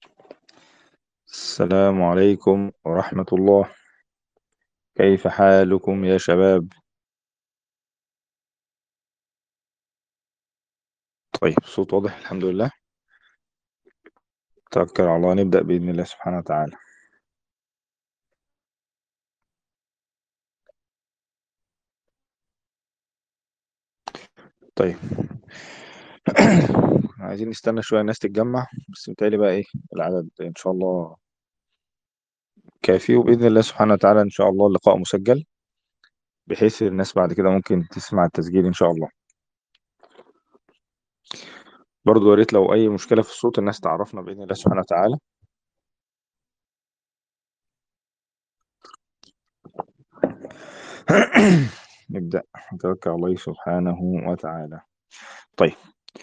السلام عليكم ورحمة الله كيف حالكم يا شباب طيب الصوت واضح الحمد لله توكل على الله نبدأ بإذن الله سبحانه وتعالى طيب عايزين نستنى شوية الناس تتجمع بس متهيألي بقى إيه العدد إن شاء الله كافي وبإذن الله سبحانه وتعالى إن شاء الله اللقاء مسجل بحيث الناس بعد كده ممكن تسمع التسجيل إن شاء الله برضو يا ريت لو أي مشكلة في الصوت الناس تعرفنا بإذن الله سبحانه وتعالى نبدأ نتوكل على الله سبحانه وتعالى طيب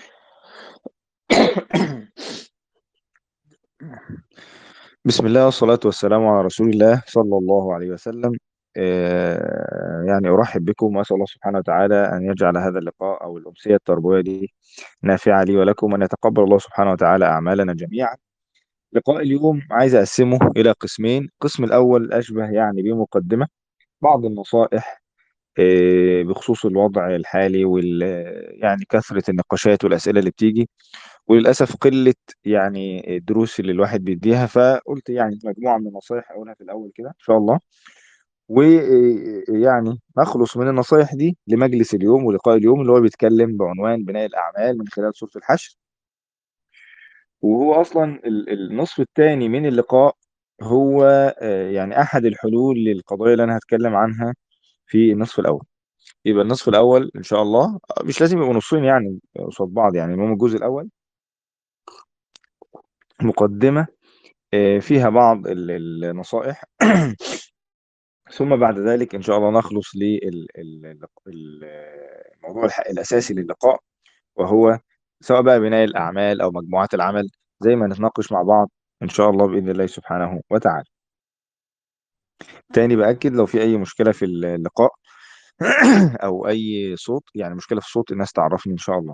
بسم الله والصلاة والسلام على رسول الله صلى الله عليه وسلم آه، يعني أرحب بكم وأسأل الله سبحانه وتعالى أن يجعل هذا اللقاء أو الأمسية التربوية دي نافعة لي ولكم أن يتقبل الله سبحانه وتعالى أعمالنا جميعا لقاء اليوم عايز أقسمه إلى قسمين القسم الأول أشبه يعني بمقدمة بعض النصائح آه، بخصوص الوضع الحالي وال يعني كثرة النقاشات والأسئلة اللي بتيجي وللأسف قلة يعني الدروس اللي الواحد بيديها فقلت يعني مجموعة من النصايح أقولها في الأول كده إن شاء الله ويعني أخلص من النصايح دي لمجلس اليوم ولقاء اليوم اللي هو بيتكلم بعنوان بناء الأعمال من خلال سورة الحشر وهو أصلا ال- النصف الثاني من اللقاء هو آه، يعني أحد الحلول للقضايا اللي أنا هتكلم عنها في النصف الأول يبقى النصف الأول إن شاء الله مش لازم يبقوا نصين يعني قصاد بعض يعني المهم الجزء الأول مقدمة آه، فيها بعض ال- النصائح ثم بعد ذلك إن شاء الله نخلص للموضوع الأساسي للقاء وهو سواء بقى بناء الأعمال أو مجموعات العمل زي ما نتناقش مع بعض إن شاء الله بإذن الله سبحانه وتعالى تاني بأكد لو في أي مشكلة في اللقاء أو أي صوت يعني مشكلة في الصوت الناس تعرفني إن شاء الله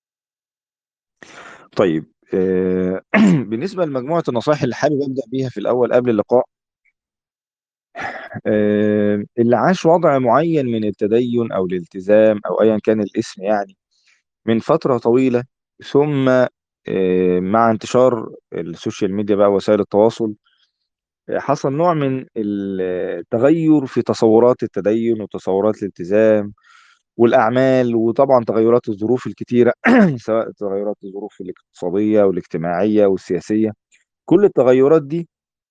طيب آه، بالنسبة لمجموعة النصائح اللي حابب أبدأ بيها في الأول قبل اللقاء آه، اللي عاش وضع معين من التدين أو الالتزام أو أيا كان الاسم يعني من فترة طويلة ثم آه، مع انتشار السوشيال ميديا بقى وسائل التواصل آه، حصل نوع من التغير في تصورات التدين وتصورات الالتزام والأعمال وطبعا تغيرات الظروف الكتيرة سواء تغيرات الظروف الاقتصادية والاجتماعية والسياسية كل التغيرات دي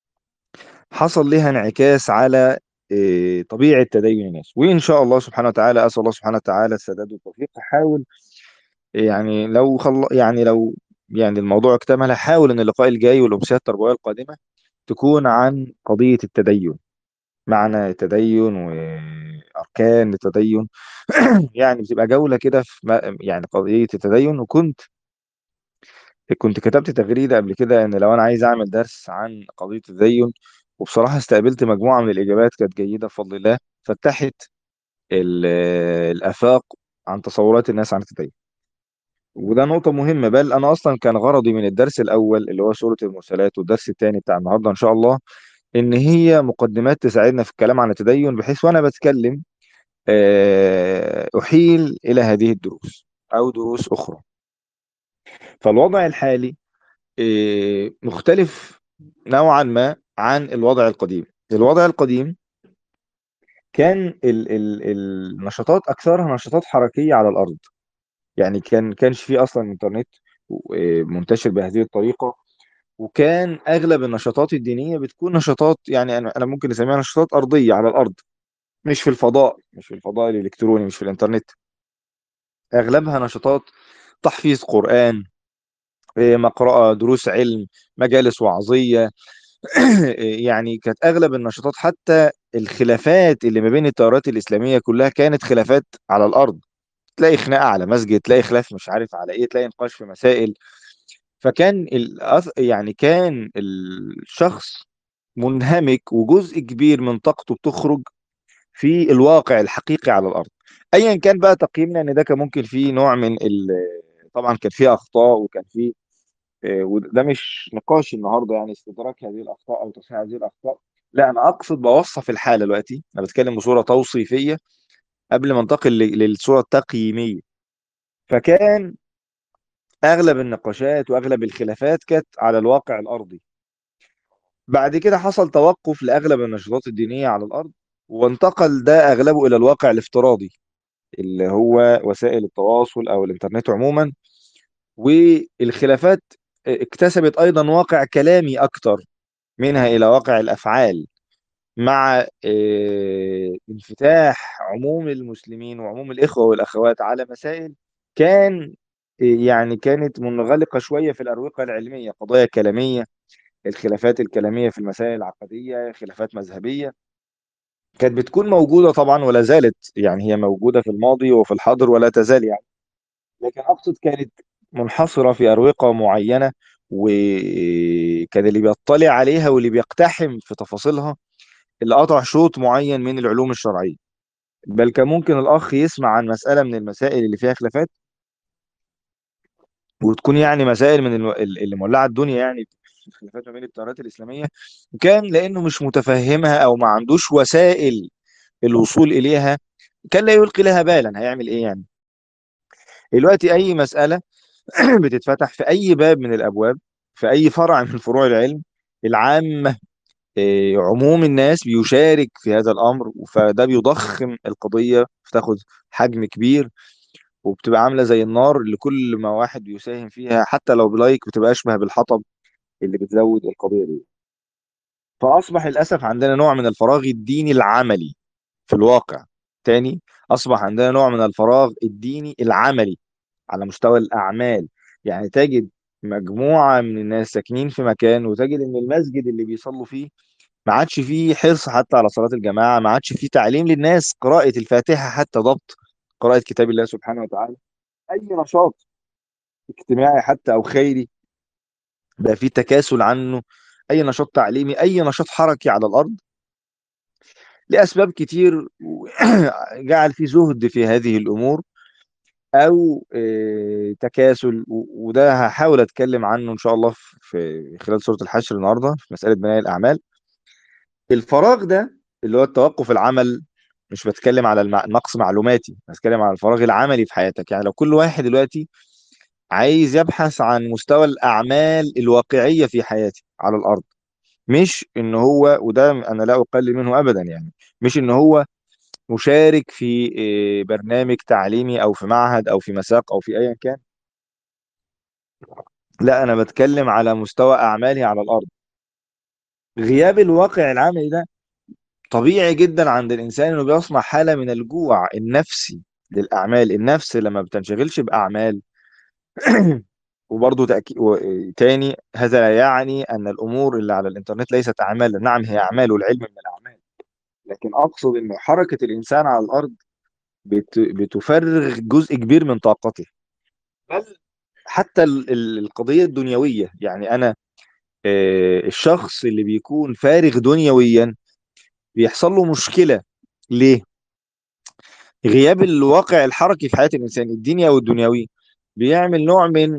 حصل لها انعكاس على آه، طبيعة تدين الناس وإن شاء الله سبحانه وتعالى أسأل الله سبحانه وتعالى السداد والتوفيق أحاول يعني لو خل... يعني لو يعني الموضوع اكتمل هحاول ان اللقاء الجاي والامسيه التربويه القادمه تكون عن قضيه التدين معنى التدين واركان التدين يعني بتبقى جوله كده في ما- يعني قضيه التدين وكنت كنت كتبت تغريده قبل كده ان لو انا عايز اعمل درس عن قضيه التدين وبصراحه استقبلت مجموعه من الاجابات كانت جيده بفضل الله فتحت ال- الافاق عن تصورات الناس عن التدين وده نقطة مهمة بل أنا أصلا كان غرضي من الدرس الأول اللي هو سورة المرسلات والدرس الثاني بتاع النهاردة إن شاء الله إن هي مقدمات تساعدنا في الكلام عن التدين بحيث وأنا بتكلم آه، أحيل إلى هذه الدروس أو دروس أخرى فالوضع الحالي آه، مختلف نوعا ما عن الوضع القديم الوضع القديم كان ال ال النشاطات أكثرها نشاطات حركية على الأرض يعني كان كانش فيه أصلا إنترنت آه، منتشر بهذه الطريقة وكان اغلب النشاطات الدينيه بتكون نشاطات يعني انا أنا ممكن نسميها نشاطات ارضيه على الارض مش في الفضاء مش في الفضاء الالكتروني مش في الانترنت اغلبها نشاطات تحفيظ قران إيه، مقرأة دروس علم مجالس وعظيه يعني كانت اغلب النشاطات حتى الخلافات اللي ما بين التيارات الاسلاميه كلها كانت خلافات على الارض تلاقي خناقه على مسجد تلاقي خلاف مش عارف على ايه تلاقي نقاش في مسائل فكان الأث... يعني كان الشخص منهمك وجزء كبير من طاقته بتخرج في الواقع الحقيقي على الارض ايا كان بقى تقييمنا ان ده كان ممكن فيه نوع من ال... طبعا كان فيه اخطاء وكان فيه آه، وده مش نقاش النهارده يعني استدراك هذه الاخطاء او تصحيح هذه الاخطاء لا انا اقصد بوصف الحاله دلوقتي انا بتكلم بصوره توصيفيه قبل ما انتقل ل- للصوره التقييميه فكان اغلب النقاشات واغلب الخلافات كانت على الواقع الارضي بعد كده حصل توقف لاغلب النشاطات الدينيه على الارض وانتقل ده اغلبه الى الواقع الافتراضي اللي هو وسائل التواصل او الانترنت عموما والخلافات اكتسبت ايضا واقع كلامي اكتر منها الى واقع الافعال مع آه، انفتاح عموم المسلمين وعموم الاخوه والاخوات على مسائل كان آه، يعني كانت منغلقه شويه في الاروقه العلميه قضايا كلاميه الخلافات الكلاميه في المسائل العقديه خلافات مذهبيه كانت بتكون موجوده طبعا ولا زالت يعني هي موجوده في الماضي وفي الحاضر ولا تزال يعني لكن اقصد كانت منحصره في اروقه معينه وكان اللي بيطلع عليها واللي بيقتحم في تفاصيلها اللي قطع شوط معين من العلوم الشرعيه بل كان ممكن الاخ يسمع عن مساله من المسائل اللي فيها خلافات وتكون يعني مسائل من الو- اللي مولعه الدنيا يعني الخلافات ما بين التيارات الاسلاميه وكان لانه مش متفهمها او ما عندوش وسائل الوصول اليها كان لا يلقي لها بالا هيعمل ايه يعني دلوقتي اي مساله بتتفتح في اي باب من الابواب في اي فرع من فروع العلم العامه إيه، عموم الناس بيشارك في هذا الامر فده بيضخم القضيه بتاخد حجم كبير وبتبقى عامله زي النار اللي كل ما واحد بيساهم فيها حتى لو بلايك بتبقى اشبه بالحطب اللي بتزود القضيه دي فاصبح للاسف عندنا نوع من الفراغ الديني العملي في الواقع تاني اصبح عندنا نوع من الفراغ الديني العملي على مستوى الاعمال يعني تجد مجموعه من الناس ساكنين في مكان وتجد ان المسجد اللي بيصلوا فيه ما عادش فيه حرص حتى على صلاه الجماعه ما عادش فيه تعليم للناس قراءه الفاتحه حتى ضبط قراءه كتاب الله سبحانه وتعالى اي نشاط اجتماعي حتى او خيري بقى فيه تكاسل عنه اي نشاط تعليمي اي نشاط حركي على الارض لاسباب كتير جعل فيه زهد في هذه الامور او آه، تكاسل و- وده هحاول اتكلم عنه ان شاء الله في في خلال سوره الحشر النهارده في مساله بناء الاعمال الفراغ ده اللي هو التوقف العمل مش بتكلم على المع... نقص معلوماتي بتكلم على الفراغ العملي في حياتك يعني لو كل واحد دلوقتي عايز يبحث عن مستوى الاعمال الواقعيه في حياتي على الارض مش ان هو وده انا لا اقلل منه ابدا يعني مش ان هو مشارك في آه، برنامج تعليمي او في معهد او في مساق او في ايا كان لا انا بتكلم على مستوى اعمالي على الارض غياب الواقع العملي ده طبيعي جدا عند الانسان انه بيصنع حاله من الجوع النفسي للاعمال النفس لما بتنشغلش باعمال وبرضه تأكيد تاني هذا لا يعني ان الامور اللي على الانترنت ليست اعمال نعم هي اعمال والعلم من الاعمال لكن اقصد ان حركه الانسان على الارض بت... بتفرغ جزء كبير من طاقته بل حتى ال- ال- القضيه الدنيويه يعني انا آه، الشخص اللي بيكون فارغ دنيويا بيحصل له مشكله ليه؟ غياب الواقع الحركي في حياة الإنسان الديني أو الدنيوي بيعمل نوع من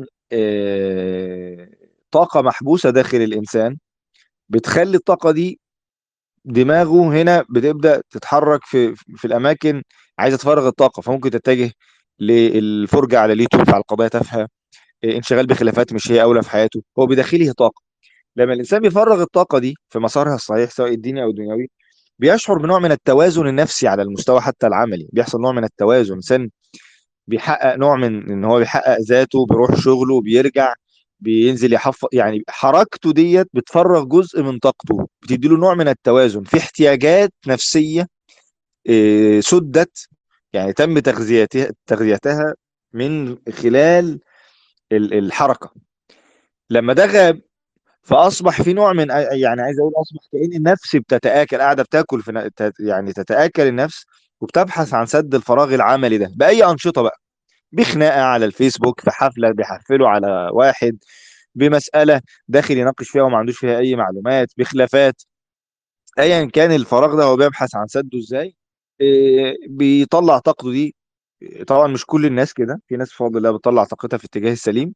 آه، طاقة محبوسة داخل الإنسان بتخلي الطاقة دي دماغه هنا بتبدأ تتحرك في في الأماكن عايزة تفرغ الطاقة فممكن تتجه للفرجة على اليوتيوب على قضايا تافهة آه، انشغال بخلافات مش هي أولى في حياته هو بداخله طاقة لما الإنسان بيفرغ الطاقة دي في مسارها الصحيح سواء الديني أو الدنيوي بيشعر بنوع من التوازن النفسي على المستوى حتى العملي بيحصل نوع من التوازن الإنسان بيحقق نوع من ان هو بيحقق ذاته بيروح شغله بيرجع بينزل يحفظ يعني حركته ديت بتفرغ جزء من طاقته بتدي له نوع من التوازن في احتياجات نفسية آه، سدت يعني تم تغذيتها تغذيتها من خلال ال- الحركة لما ده غاب فاصبح في نوع من يعني عايز اقول اصبح كأن النفس بتتآكل قاعدة بتاكل في ن- تت- يعني تتآكل النفس وبتبحث عن سد الفراغ العملي ده بأي أنشطة بقى بخناقه على الفيسبوك في حفله بيحفلوا على واحد بمساله داخل يناقش فيها وما عندوش فيها اي معلومات بخلافات ايا كان الفراغ ده هو بيبحث عن سده ازاي إيه، بيطلع طاقته دي طبعا مش كل الناس كده في ناس بفضل الله بتطلع طاقتها في الاتجاه السليم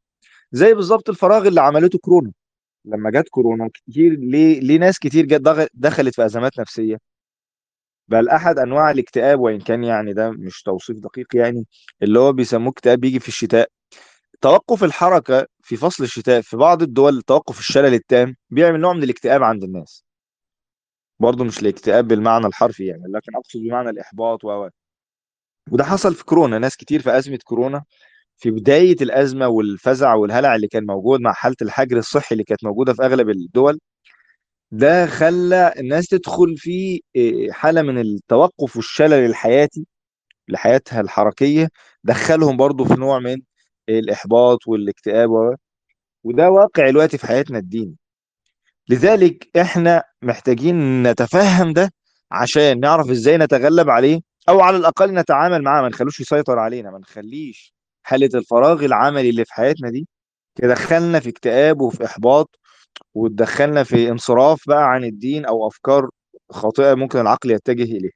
زي بالظبط الفراغ اللي عملته كورونا لما جت كورونا كتير ليه ليه ناس كتير جت دغ- دخلت في ازمات نفسيه بل احد انواع الاكتئاب وان كان يعني ده مش توصيف دقيق يعني اللي هو بيسموه اكتئاب بيجي في الشتاء توقف الحركه في فصل الشتاء في بعض الدول توقف الشلل التام بيعمل نوع من الاكتئاب عند الناس برضه مش الاكتئاب بالمعنى الحرفي يعني لكن اقصد بمعنى الاحباط و و. وده حصل في كورونا ناس كتير في ازمه كورونا في بدايه الازمه والفزع والهلع اللي كان موجود مع حاله الحجر الصحي اللي كانت موجوده في اغلب الدول ده خلى الناس تدخل في إيه، حالة من التوقف والشلل الحياتي لحياتها الحركية دخلهم برضو في نوع من الإحباط والاكتئاب و- وده واقع الوقت في حياتنا الديني لذلك احنا محتاجين نتفهم ده عشان نعرف ازاي نتغلب عليه او على الاقل نتعامل معاه ما نخلوش يسيطر علينا ما نخليش حالة الفراغ العملي اللي في حياتنا دي تدخلنا في اكتئاب وفي احباط وتدخلنا في انصراف بقى عن الدين او افكار خاطئه ممكن العقل يتجه اليها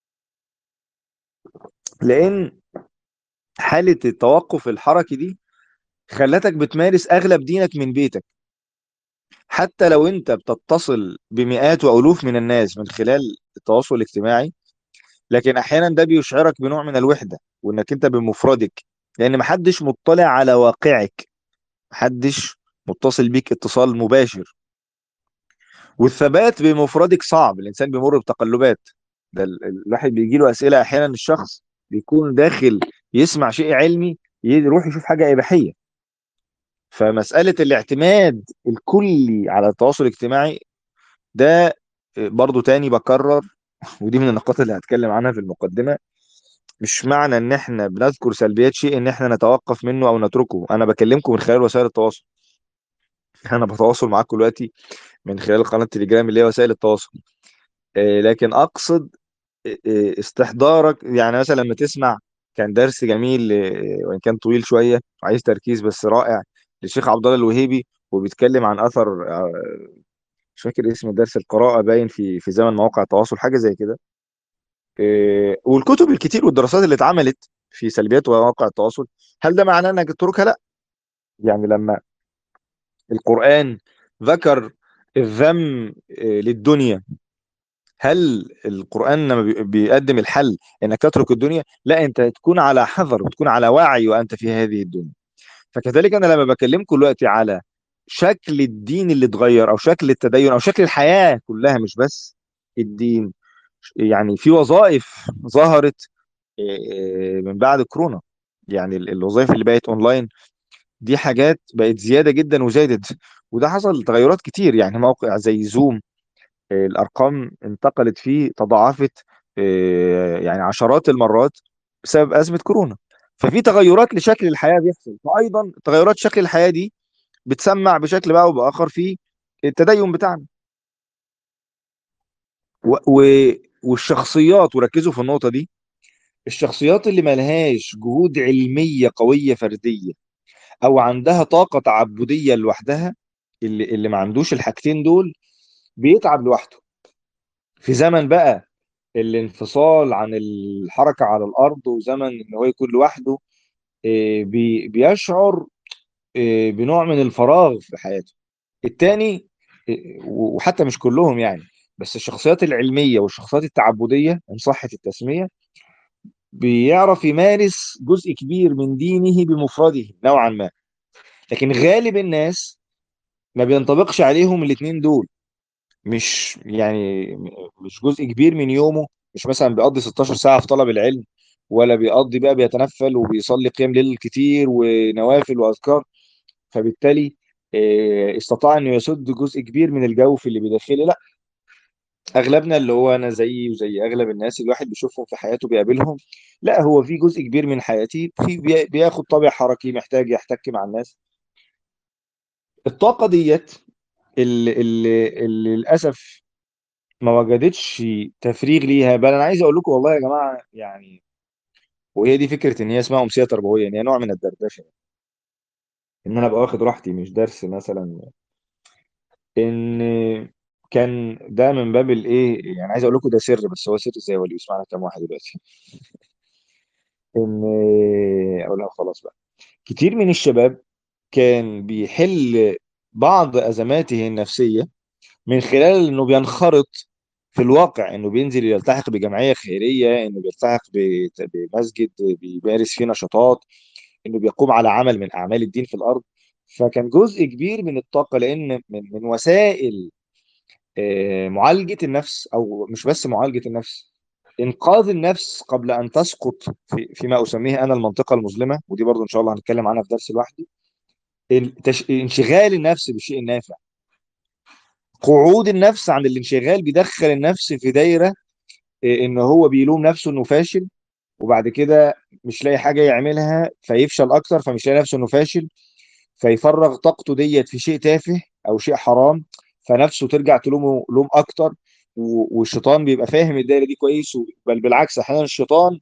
لان حاله التوقف الحركي دي خلتك بتمارس اغلب دينك من بيتك حتى لو انت بتتصل بمئات والوف من الناس من خلال التواصل الاجتماعي لكن احيانا ده بيشعرك بنوع من الوحده وانك انت بمفردك لان محدش مطلع على واقعك محدش متصل بيك اتصال مباشر والثبات بمفردك صعب الانسان بيمر بتقلبات ده ال- ال- الواحد بيجي له اسئله احيانا الشخص بيكون داخل يسمع شيء علمي يروح يشوف حاجه اباحيه فمساله الاعتماد الكلي على التواصل الاجتماعي ده برضو تاني بكرر ودي من النقاط اللي هتكلم عنها في المقدمه مش معنى ان احنا بنذكر سلبيات شيء ان احنا نتوقف منه او نتركه انا بكلمكم من خلال وسائل التواصل انا بتواصل معاكم دلوقتي من خلال قناه تليجرام اللي هي وسائل التواصل آه، لكن اقصد إيه، استحضارك يعني مثلا لما تسمع كان درس جميل إيه، وان كان طويل شويه وعايز تركيز بس رائع للشيخ عبد الله الوهيبي وبيتكلم عن اثر آه، مش فاكر اسم الدرس القراءه باين في في زمن مواقع التواصل حاجه زي كده إيه، والكتب الكتير والدراسات اللي اتعملت في سلبيات مواقع التواصل هل ده معناه انك تتركها لا يعني لما القرآن ذكر الذم إيه، للدنيا هل القرآن لما بي- بيقدم الحل انك تترك الدنيا لا انت تكون على حذر وتكون على وعي وانت في هذه الدنيا فكذلك انا لما بكلمكم دلوقتي على شكل الدين اللي اتغير او شكل التدين او شكل الحياة كلها مش بس الدين يعني في وظائف ظهرت آه، من بعد كورونا يعني ال- الوظائف اللي بقت اونلاين دي حاجات بقت زيادة جدا وزادت وده حصل تغيرات كتير يعني موقع زي زوم آه، الارقام انتقلت فيه تضاعفت آه، يعني عشرات المرات بسبب ازمه كورونا ففي تغيرات لشكل الحياه بيحصل وايضا تغيرات شكل الحياه دي بتسمع بشكل بقى او باخر في التدين بتاعنا و... و... والشخصيات وركزوا في النقطه دي الشخصيات اللي ملهاش جهود علميه قويه فرديه او عندها طاقه تعبديه لوحدها اللي اللي ما عندوش الحاجتين دول بيتعب لوحده في زمن بقى الانفصال عن الحركة على الأرض وزمن إن هو يكون لوحده آه، بي- بيشعر آه، بنوع من الفراغ في حياته التاني آه، وحتى مش كلهم يعني بس الشخصيات العلمية والشخصيات التعبدية إن صحت التسمية بيعرف يمارس جزء كبير من دينه بمفرده نوعا ما لكن غالب الناس ما بينطبقش عليهم الاتنين دول مش يعني مش جزء كبير من يومه مش مثلا بيقضي 16 ساعة في طلب العلم ولا بيقضي بقى بيتنفل وبيصلي قيام ليل كتير ونوافل وأذكار فبالتالي آه، استطاع انه يسد جزء كبير من الجوف اللي بداخله لا اغلبنا اللي هو انا زيي وزي اغلب الناس الواحد بيشوفهم في حياته بيقابلهم لا هو في جزء كبير من حياتي في بي- بياخد طابع حركي محتاج يحتك مع الناس الطاقة ديت اللي, اللي, اللي للأسف ما وجدتش تفريغ ليها بل انا عايز اقول لكم والله يا جماعه يعني وهي دي فكره ان هي اسمها امسيه تربويه ان هي نوع من الدردشه ان انا ابقى واخد راحتي مش درس مثلا ان كان ده من باب الايه يعني عايز اقول لكم ده سر بس هو سر ازاي واللي بيسمعنا كام واحد دلوقتي ان اقولها خلاص بقى كتير من الشباب كان بيحل بعض أزماته النفسية من خلال إنه بينخرط في الواقع إنه بينزل يلتحق بجمعية خيرية إنه بيلتحق ب- بمسجد بيمارس فيه نشاطات إنه بيقوم على عمل من أعمال الدين في الأرض فكان جزء كبير من الطاقة لأن من من وسائل آه، معالجة النفس أو مش بس معالجة النفس إنقاذ النفس قبل أن تسقط في فيما أسميه أنا المنطقة المظلمة ودي برضو إن شاء الله هنتكلم عنها في درس لوحده التش... انشغال النفس بالشيء النافع قعود النفس عن الانشغال بيدخل النفس في دايرة إيه، ان هو بيلوم نفسه انه فاشل وبعد كده مش لاقي حاجة يعملها فيفشل اكتر فمش لاقي نفسه انه فاشل فيفرغ طاقته ديت في شيء تافه او شيء حرام فنفسه ترجع تلومه لوم اكتر و- والشيطان بيبقى فاهم الدايرة دي كويس و- بل بالعكس احيانا الشيطان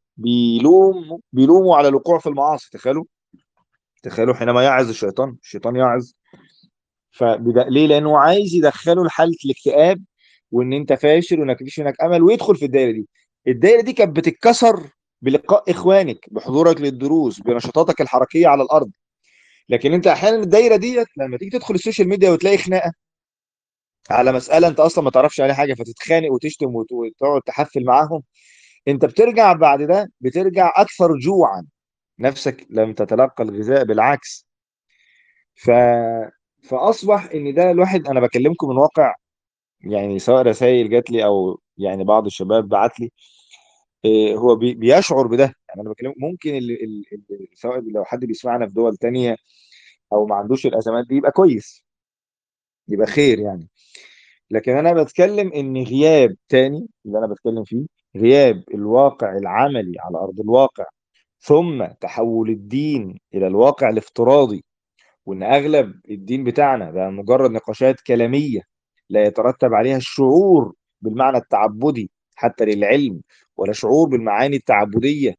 بيلوم بيلومه على الوقوع في المعاصي تخيلوا تخيلوا حينما يعظ الشيطان الشيطان يعظ فبدا ليه لانه عايز يدخله لحاله الاكتئاب وان انت فاشل وانك مفيش منك امل ويدخل في الدايره دي الدايره دي كانت بتتكسر بلقاء اخوانك بحضورك للدروس بنشاطاتك الحركيه على الارض لكن انت احيانا الدايره ديت لما تيجي تدخل السوشيال ميديا وتلاقي خناقه على مساله انت اصلا ما تعرفش عليها حاجه فتتخانق وتشتم وت- وتقعد تحفل معاهم انت بترجع بعد ده بترجع اكثر جوعا نفسك لم تتلقى الغذاء بالعكس ف فاصبح ان ده الواحد انا بكلمكم من واقع يعني سواء رسائل جات لي او يعني بعض الشباب بعت لي إيه، هو بي- بيشعر بده يعني انا بكلم ممكن اللي اللي اللي- سواء لو حد بيسمعنا في دول تانية او ما عندوش الازمات دي يبقى كويس يبقى خير يعني لكن انا بتكلم ان غياب تاني اللي انا بتكلم فيه غياب الواقع العملي على ارض الواقع ثم تحول الدين الى الواقع الافتراضي وان اغلب الدين بتاعنا بقى مجرد نقاشات كلاميه لا يترتب عليها الشعور بالمعنى التعبدي حتى للعلم ولا شعور بالمعاني التعبديه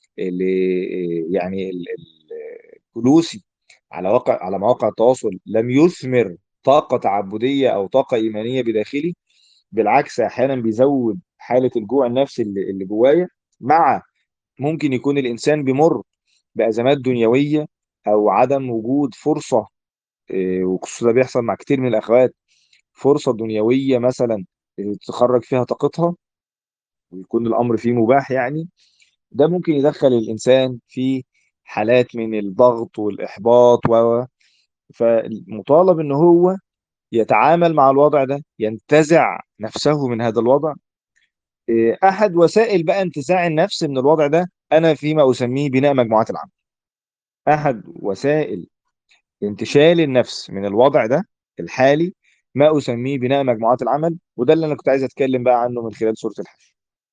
اللي يعني ال- ال- الجلوسي على واقع على مواقع التواصل لم يثمر طاقه تعبديه او طاقه ايمانيه بداخلي بالعكس احيانا بيزود حاله الجوع النفسي اللي اللي جوايا مع ممكن يكون الانسان بيمر بازمات دنيويه او عدم وجود فرصه إيه، وخصوصا ده بيحصل مع كتير من الاخوات فرصه دنيويه مثلا إيه، تخرج فيها طاقتها ويكون الامر فيه مباح يعني ده ممكن يدخل الانسان في حالات من الضغط والاحباط و فمطالب ان هو يتعامل مع الوضع ده ينتزع نفسه من هذا الوضع إيه، احد وسائل بقى انتزاع النفس من الوضع ده انا فيما اسميه بناء مجموعات العمل احد وسائل انتشال النفس من الوضع ده الحالي ما أسميه بناء مجموعات العمل وده اللي أنا كنت عايز أتكلم بقى عنه من خلال سورة الحشر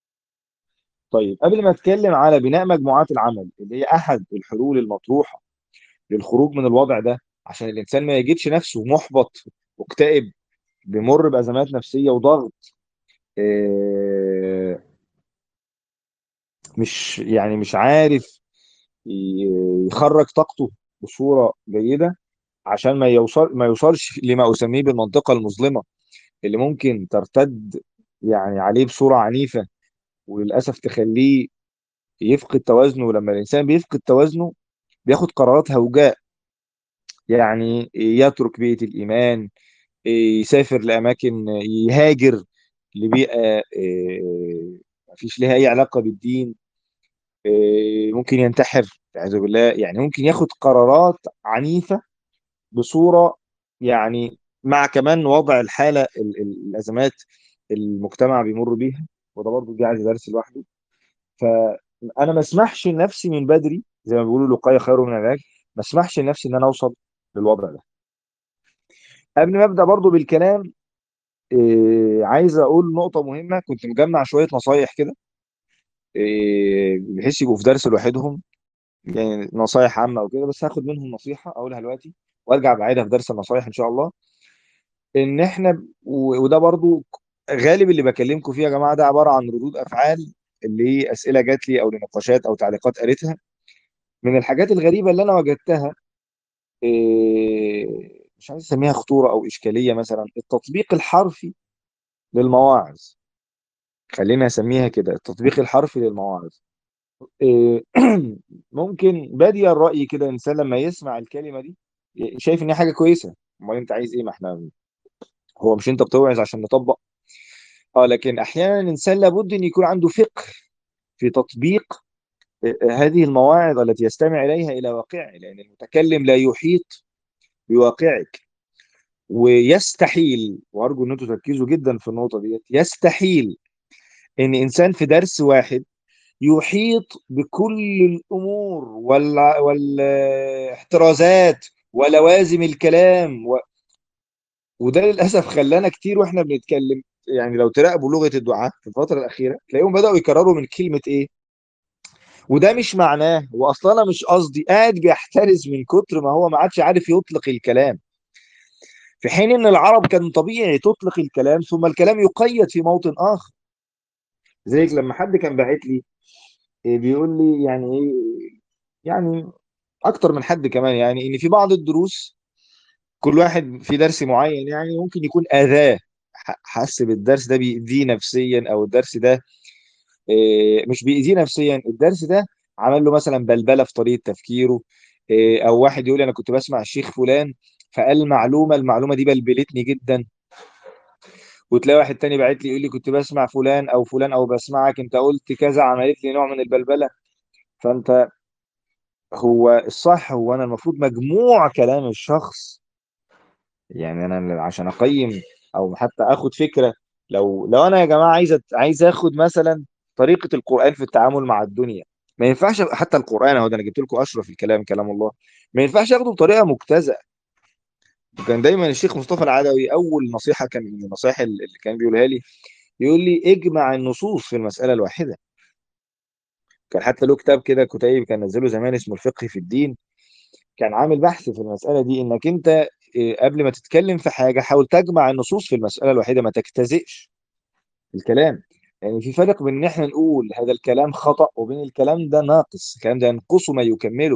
طيب قبل ما أتكلم على بناء مجموعات العمل اللي هي أحد الحلول المطروحة للخروج من الوضع ده عشان الإنسان ما يجدش نفسه محبط مكتئب بيمر بأزمات نفسية وضغط آه، مش يعني مش عارف ي- يخرج طاقته بصورة جيدة عشان ما يوصل ما يوصلش لما أسميه بالمنطقة المظلمة اللي ممكن ترتد يعني عليه بصورة عنيفة وللأسف تخليه يفقد توازنه ولما الإنسان بيفقد توازنه بياخد قرارات هوجاء يعني يترك بيئة الإيمان يسافر لأماكن يهاجر لبيئة آه، مفيش لها أي علاقة بالدين آه، ممكن ينتحر والعياذ بالله يعني ممكن ياخد قرارات عنيفة بصورة يعني مع كمان وضع الحالة ال- ال- الأزمات المجتمع بيمر بيها وده برضه دي عايز درس لوحده فأنا ما اسمحش لنفسي من بدري زي ما بيقولوا الوقاية خير من العلاج ما اسمحش لنفسي إن أنا أوصل للوضع ده قبل ما أبدأ برضه بالكلام إيه عايز أقول نقطة مهمة كنت مجمع شوية نصايح كده إيه بحيث يبقوا في درس لوحدهم يعني نصايح عامة أو كده بس هاخد منهم نصيحة أقولها دلوقتي وارجع بعيدها في درس النصايح ان شاء الله ان احنا و- وده برضو غالب اللي بكلمكم فيه يا جماعه ده عباره عن ردود افعال اللي هي اسئله جات لي او لنقاشات او تعليقات قريتها من الحاجات الغريبه اللي انا وجدتها إيه، مش عايز اسميها خطوره او اشكاليه مثلا التطبيق الحرفي للمواعظ خلينا اسميها كده التطبيق الحرفي للمواعظ إيه، ممكن بادي الراي كده انسان لما يسمع الكلمه دي شايف ان هي حاجه كويسه امال انت عايز ايه ما احنا هو مش انت بتوعظ عشان نطبق اه لكن احيانا الانسان لابد ان يكون عنده فقه في تطبيق هذه المواعظ التي يستمع اليها الى واقعه لان المتكلم لا يحيط بواقعك ويستحيل وارجو ان انتم تركزوا جدا في النقطه ديت يستحيل ان انسان في درس واحد يحيط بكل الامور وال... والاحترازات ولوازم الكلام و... وده للاسف خلانا كتير واحنا بنتكلم يعني لو تراقبوا لغه الدعاء في الفتره الاخيره تلاقيهم بداوا يكرروا من كلمه ايه وده مش معناه واصلا انا مش قصدي قاعد بيحترز من كتر ما هو ما عادش عارف يطلق الكلام في حين ان العرب كان طبيعي تطلق الكلام ثم الكلام يقيد في موطن اخر زيك لما حد كان باعت لي بيقول لي يعني ايه يعني اكتر من حد كمان يعني ان في بعض الدروس كل واحد في درس معين يعني ممكن يكون اذاه حس بالدرس ده بيأذيه نفسيا او الدرس ده مش بيأذيه نفسيا الدرس ده عمل له مثلا بلبله في طريقه تفكيره او واحد يقول انا كنت بسمع الشيخ فلان فقال معلومه المعلومه دي بلبلتني جدا وتلاقي واحد تاني بعت لي يقول لي كنت بسمع فلان او فلان او بسمعك انت قلت كذا عملت لي نوع من البلبله فانت هو الصح هو انا المفروض مجموع كلام الشخص يعني انا عشان اقيم او حتى اخد فكره لو لو انا يا جماعه عايز عايز اخد مثلا طريقه القران في التعامل مع الدنيا ما ينفعش حتى القران اهو ده انا جبت لكم اشرف الكلام كلام الله ما ينفعش اخده بطريقه مجتزأه وكان دايما الشيخ مصطفى العدوي اول نصيحه كان من النصائح اللي كان بيقولها لي يقول لي اجمع النصوص في المساله الواحده كان حتى له كتاب كده كتيب كان نزله زمان اسمه الفقه في الدين كان عامل بحث في المساله دي انك انت قبل ما تتكلم في حاجه حاول تجمع النصوص في المساله الواحده ما تجتزئش الكلام يعني في فرق بين ان احنا نقول هذا الكلام خطأ وبين الكلام ده ناقص الكلام ده ينقصه ما يكمله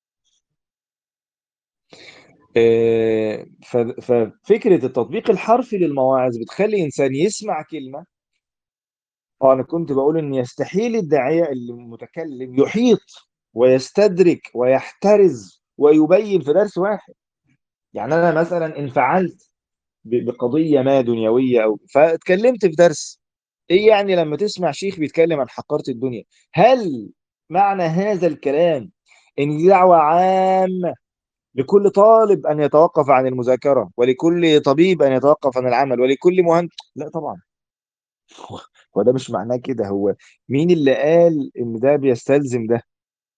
ففكرة التطبيق الحرفي للمواعظ بتخلي إنسان يسمع كلمة اه أنا كنت بقول إن يستحيل الداعية المتكلم يحيط ويستدرك ويحترز ويبين في درس واحد يعني أنا مثلا انفعلت بقضية ما دنيوية أو فاتكلمت في درس إيه يعني لما تسمع شيخ بيتكلم عن حقارة الدنيا هل معنى هذا الكلام إن دي دعوة عامة لكل طالب أن يتوقف عن المذاكرة ولكل طبيب أن يتوقف عن العمل ولكل مهندس لا طبعا هو ده مش معناه كده هو مين اللي قال إن ده بيستلزم ده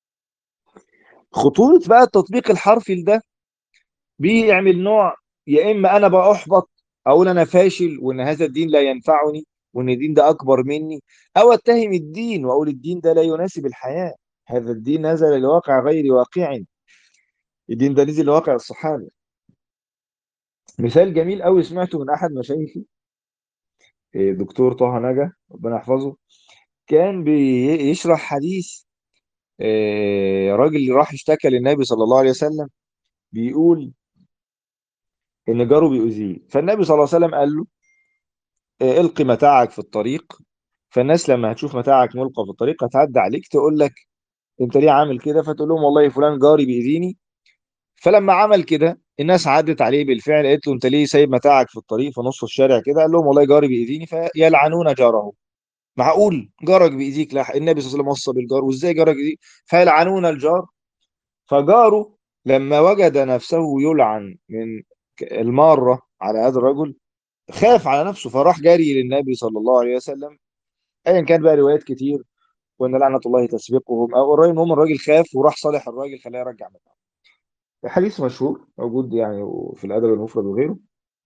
خطورة بقى التطبيق الحرفي لده بيعمل نوع يا إما أنا بقى أحبط أقول أنا فاشل وإن هذا الدين لا ينفعني وإن الدين ده أكبر مني أو أتهم الدين وأقول الدين ده لا يناسب الحياة هذا الدين نزل لواقع غير واقع الدين ده نزل لواقع الصحابة مثال جميل قوي سمعته من احد مشايخي دكتور طه نجا ربنا يحفظه كان بيشرح حديث راجل راح اشتكى للنبي صلى الله عليه وسلم بيقول ان جاره بيؤذيه فالنبي صلى الله عليه وسلم قال له القي متاعك في الطريق فالناس لما هتشوف متاعك ملقى في الطريق هتعدي عليك تقول لك انت ليه عامل كده فتقول لهم والله فلان جاري بيأذيني فلما عمل كده الناس عدت عليه بالفعل قالت له انت ليه سايب متاعك في الطريق في نص الشارع كده قال لهم والله جاري بيأذيني فيلعنون جاره معقول جارك بيأذيك لا النبي صلى الله عليه وسلم وصى بالجار وازاي جارك يأذيك فيلعنون الجار فجاره لما وجد نفسه يلعن من المارة على هذا الرجل خاف على نفسه فراح جاري للنبي صلى الله عليه وسلم ايا كان بقى روايات كتير وان لعنة الله تسبقهم او الراجل المهم الراجل خاف وراح صالح الراجل خلاه يرجع متاعه حديث مشهور موجود يعني في الادب المفرد وغيره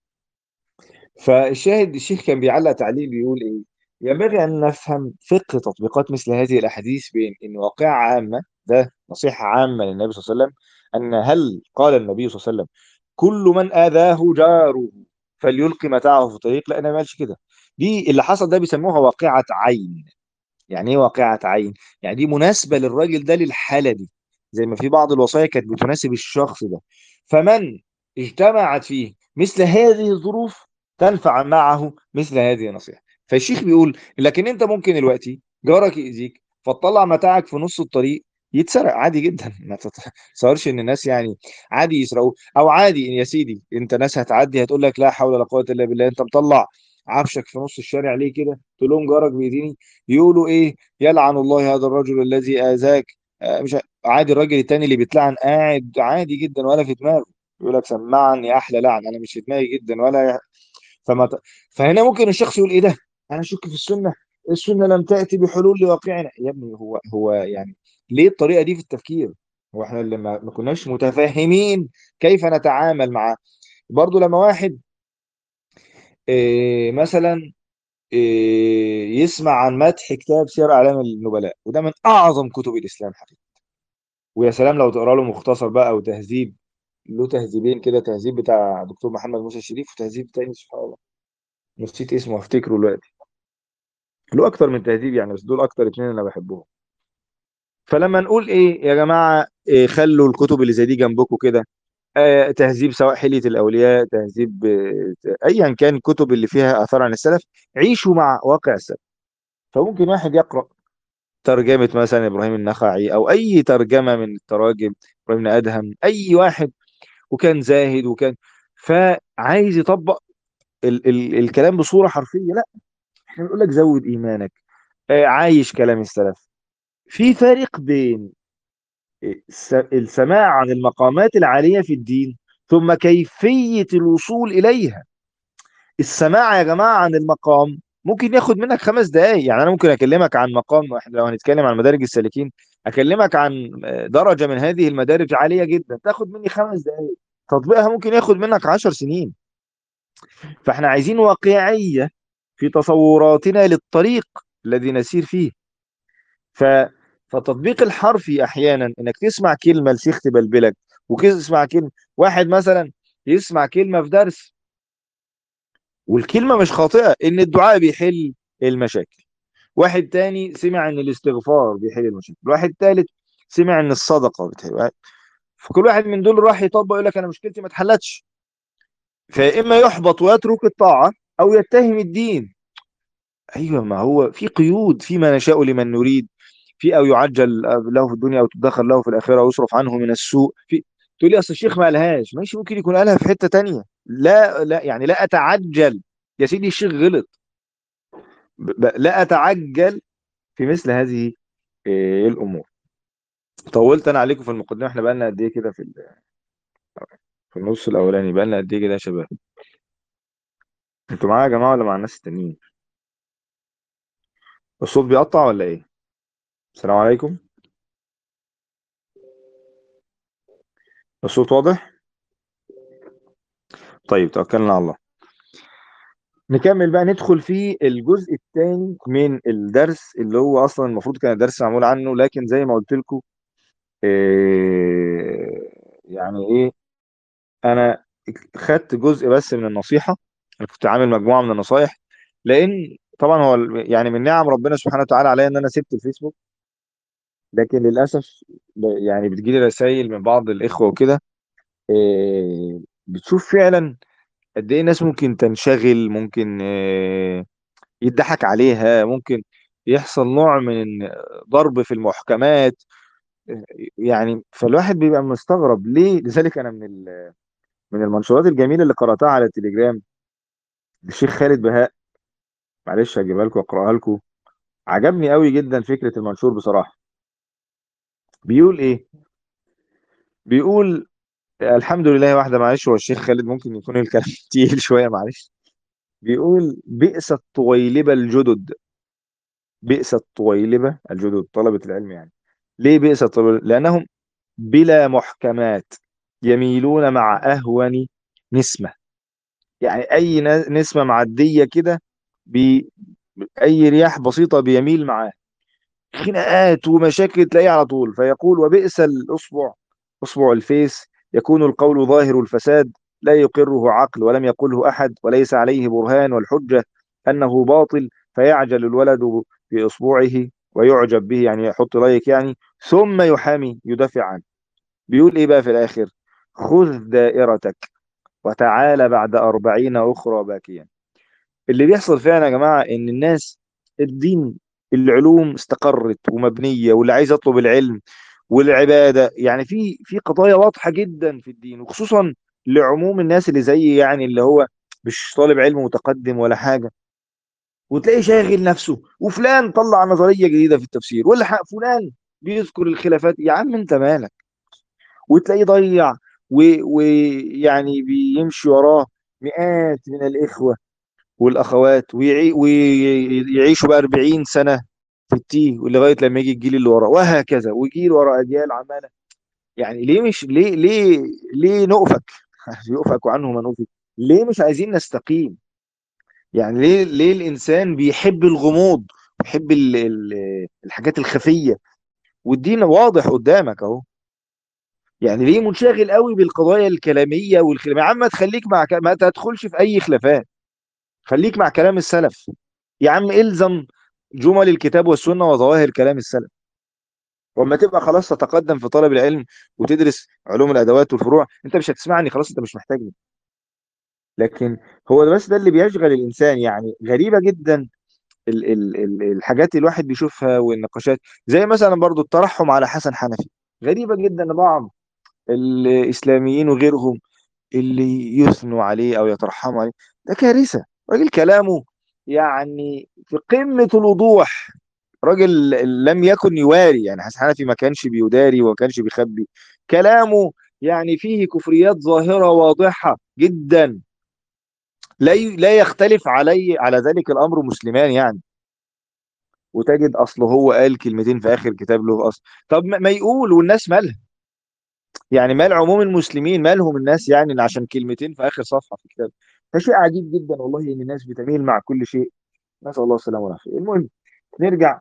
فالشاهد الشيخ كان بيعلق تعليق بيقول ايه ينبغي ان نفهم فقه تطبيقات مثل هذه الاحاديث بين ان واقعه عامه ده نصيحه عامه للنبي صلى الله عليه وسلم ان هل قال النبي صلى الله عليه وسلم كل من اذاه جاره فليلقي متاعه في الطريق لا انا ما قالش كده دي اللي حصل ده بيسموها واقعه عين يعني ايه واقعه عين يعني دي مناسبه للراجل ده للحاله دي زي ما في بعض الوصايا كانت بتناسب الشخص ده فمن اجتمعت فيه مثل هذه الظروف تنفع معه مثل هذه النصيحة فالشيخ بيقول لكن انت ممكن دلوقتي جارك يأذيك فتطلع متاعك في نص الطريق يتسرق عادي جدا ما تتصورش ان الناس يعني عادي يسرقوه او عادي يا سيدي انت ناس هتعدي هتقول لك لا حول ولا قوه الا بالله انت مطلع عفشك في نص الشارع ليه كده تقول لهم جارك بيديني يقولوا ايه يلعن الله هذا الرجل الذي اذاك آه، مش ع- عادي الراجل التاني اللي بيتلعن قاعد عادي جدا ولا في دماغه يقول لك سمعني احلى لعن انا مش في دماغي جدا ولا فما ت... فهنا ممكن الشخص يقول ايه ده انا اشك في السنه السنه لم تاتي بحلول لواقعنا يا ابني هو هو يعني ليه الطريقه دي في التفكير هو احنا اللي ما ما كناش متفاهمين كيف نتعامل معاه برضو لما واحد إيه مثلا إيه يسمع عن مدح كتاب سير اعلام النبلاء وده من اعظم كتب الاسلام حقيقه ويا سلام لو تقرا له مختصر بقى او تهذيب له تهذيبين كده تهذيب بتاع دكتور محمد موسى الشريف وتهذيب تاني سبحان الله نسيت اسمه افتكره دلوقتي له اكتر من تهذيب يعني بس دول اكتر اتنين انا بحبهم فلما نقول ايه يا جماعه إيه خلوا الكتب اللي زي دي جنبكم كده آه تهذيب سواء حلية الاولياء تهذيب آه ايا كان الكتب اللي فيها اثار عن السلف عيشوا مع واقع السلف فممكن واحد يقرا ترجمه مثلا ابراهيم النخعي او اي ترجمه من التراجم ابراهيم بن ادهم اي واحد وكان زاهد وكان فعايز يطبق ال ال الكلام بصوره حرفيه لا احنا بنقول لك زود ايمانك آه عايش كلام السلف في فرق بين الس- السماع عن المقامات العالية في الدين ثم كيفية الوصول إليها السماع يا جماعة عن المقام ممكن ياخد منك خمس دقايق يعني أنا ممكن أكلمك عن مقام احنا لو هنتكلم عن مدارج السالكين أكلمك عن درجة من هذه المدارج عالية جدا تاخد مني خمس دقايق تطبيقها ممكن ياخد منك عشر سنين فاحنا عايزين واقعية في تصوراتنا للطريق الذي نسير فيه ف فالتطبيق الحرفي احيانا انك تسمع كلمه لشيخ تبلبلك وتسمع كلمه واحد مثلا يسمع كلمه في درس والكلمه مش خاطئه ان الدعاء بيحل المشاكل واحد تاني سمع ان الاستغفار بيحل المشاكل واحد تالت سمع ان الصدقه بتحل فكل واحد من دول راح يطبق يقول لك انا مشكلتي ما اتحلتش فاما يحبط ويترك الطاعه او يتهم الدين ايوه ما هو في قيود فيما نشاء لمن نريد في او يعجل له في الدنيا او تدخر له في الاخره ويصرف عنه من السوء في تقول لي اصل الشيخ ما قالهاش ماشي ممكن يكون قالها في حته تانية لا لا يعني لا اتعجل يا سيدي الشيخ غلط ب- ب- لا اتعجل في مثل هذه إيه، الامور طولت انا عليكم في المقدمه احنا بقى لنا قد ايه كده في ال- في النص الاولاني بقى لنا قد ايه كده يا شباب انتوا معايا يا جماعه ولا مع الناس التانيين الصوت بيقطع ولا ايه السلام عليكم الصوت واضح طيب توكلنا على الله نكمل بقى ندخل في الجزء الثاني من الدرس اللي هو اصلا المفروض كان الدرس معمول عنه لكن زي ما قلت لكم إيه يعني ايه انا خدت جزء بس من النصيحة انا كنت عامل مجموعة من النصايح لان طبعا هو ال- يعني من نعم ربنا سبحانه وتعالى عليا ان انا سبت الفيسبوك لكن للاسف ب- يعني بتجيلي رسائل من بعض الاخوة وكده إيه بتشوف فعلا قد ايه الناس ممكن تنشغل ممكن إيه يضحك عليها ممكن يحصل نوع من ضرب في المحكمات يعني فالواحد بيبقى مستغرب ليه لذلك انا من ال- من المنشورات الجميله اللي قراتها على التليجرام للشيخ خالد بهاء معلش هجيبها لكم واقراها لكم عجبني قوي جدا فكره المنشور بصراحه بيقول ايه بيقول الحمد لله واحده معلش هو الشيخ خالد ممكن يكون الكلام تقيل شويه معلش بيقول بئس الطويلبه الجدد بئس الطويلبه الجدد طلبه العلم يعني ليه بئس الطويلبه لانهم بلا محكمات يميلون مع أهون نسمة يعني أي ن- نسمة معدية كده بي أي رياح بسيطة بيميل معاه خناقات ومشاكل تلاقيه على طول فيقول وبئس الأصبع أصبع الفيس يكون القول ظاهر الفساد لا يقره عقل ولم يقله أحد وليس عليه برهان والحجة أنه باطل فيعجل الولد بإصبعه ويعجب به يعني يحط لايك يعني ثم يحامي يدافع عنه بيقول ايه بقى في الاخر خذ دائرتك وتعال بعد أربعين أخرى باكيا اللي بيحصل فعلا يا جماعة إن الناس الدين العلوم استقرت ومبنية واللي عايز يطلب العلم والعبادة يعني في في قضايا واضحة جدا في الدين وخصوصا لعموم الناس اللي زي يعني اللي هو مش طالب علم متقدم ولا حاجة وتلاقيه شاغل نفسه وفلان طلع نظرية جديدة في التفسير ولا حق فلان بيذكر الخلافات يا عم انت مالك وتلاقيه ضيع ويعني بيمشي وراه مئات من الإخوة والأخوات ويعي ويعيشوا بقى 40 سنة في التيه لغاية لما يجي الجيل اللي وراه وهكذا وجيل ورا أجيال عمالة يعني ليه مش ليه ليه ليه نؤفك يؤفك عنه من أوفك ليه مش عايزين نستقيم يعني ليه ليه الإنسان بيحب الغموض بيحب ال ال الحاجات الخفية والدين واضح قدامك اهو يعني ليه منشغل قوي بالقضايا الكلاميه والخلاف يا عم ما تخليك مع ك... ما تدخلش في اي خلافات خليك مع كلام السلف يا عم الزم جمل الكتاب والسنه وظواهر كلام السلف واما تبقى خلاص تتقدم في طلب العلم وتدرس علوم الادوات والفروع انت مش هتسمعني خلاص انت مش محتاجني لكن هو بس ده اللي بيشغل الانسان يعني غريبه جدا ال ال ال الحاجات اللي الواحد بيشوفها والنقاشات زي مثلا برضو الترحم على حسن حنفي غريبه جدا ان بعض الاسلاميين وغيرهم اللي يثنوا عليه او يترحموا عليه ده كارثه راجل كلامه يعني في قمه الوضوح راجل لم يكن يواري يعني حسن حنفي ما كانش بيداري وما كانش بيخبي كلامه يعني فيه كفريات ظاهره واضحه جدا لا لا يختلف علي على ذلك الامر مسلمان يعني وتجد اصله هو قال كلمتين في اخر كتاب له اصل طب ما يقول والناس مالها يعني مال عموم المسلمين مالهم الناس يعني عشان كلمتين في اخر صفحه في الكتاب ده شيء عجيب جدا والله ان الناس بتميل مع كل شيء نسال الله السلامه والعافيه المهم نرجع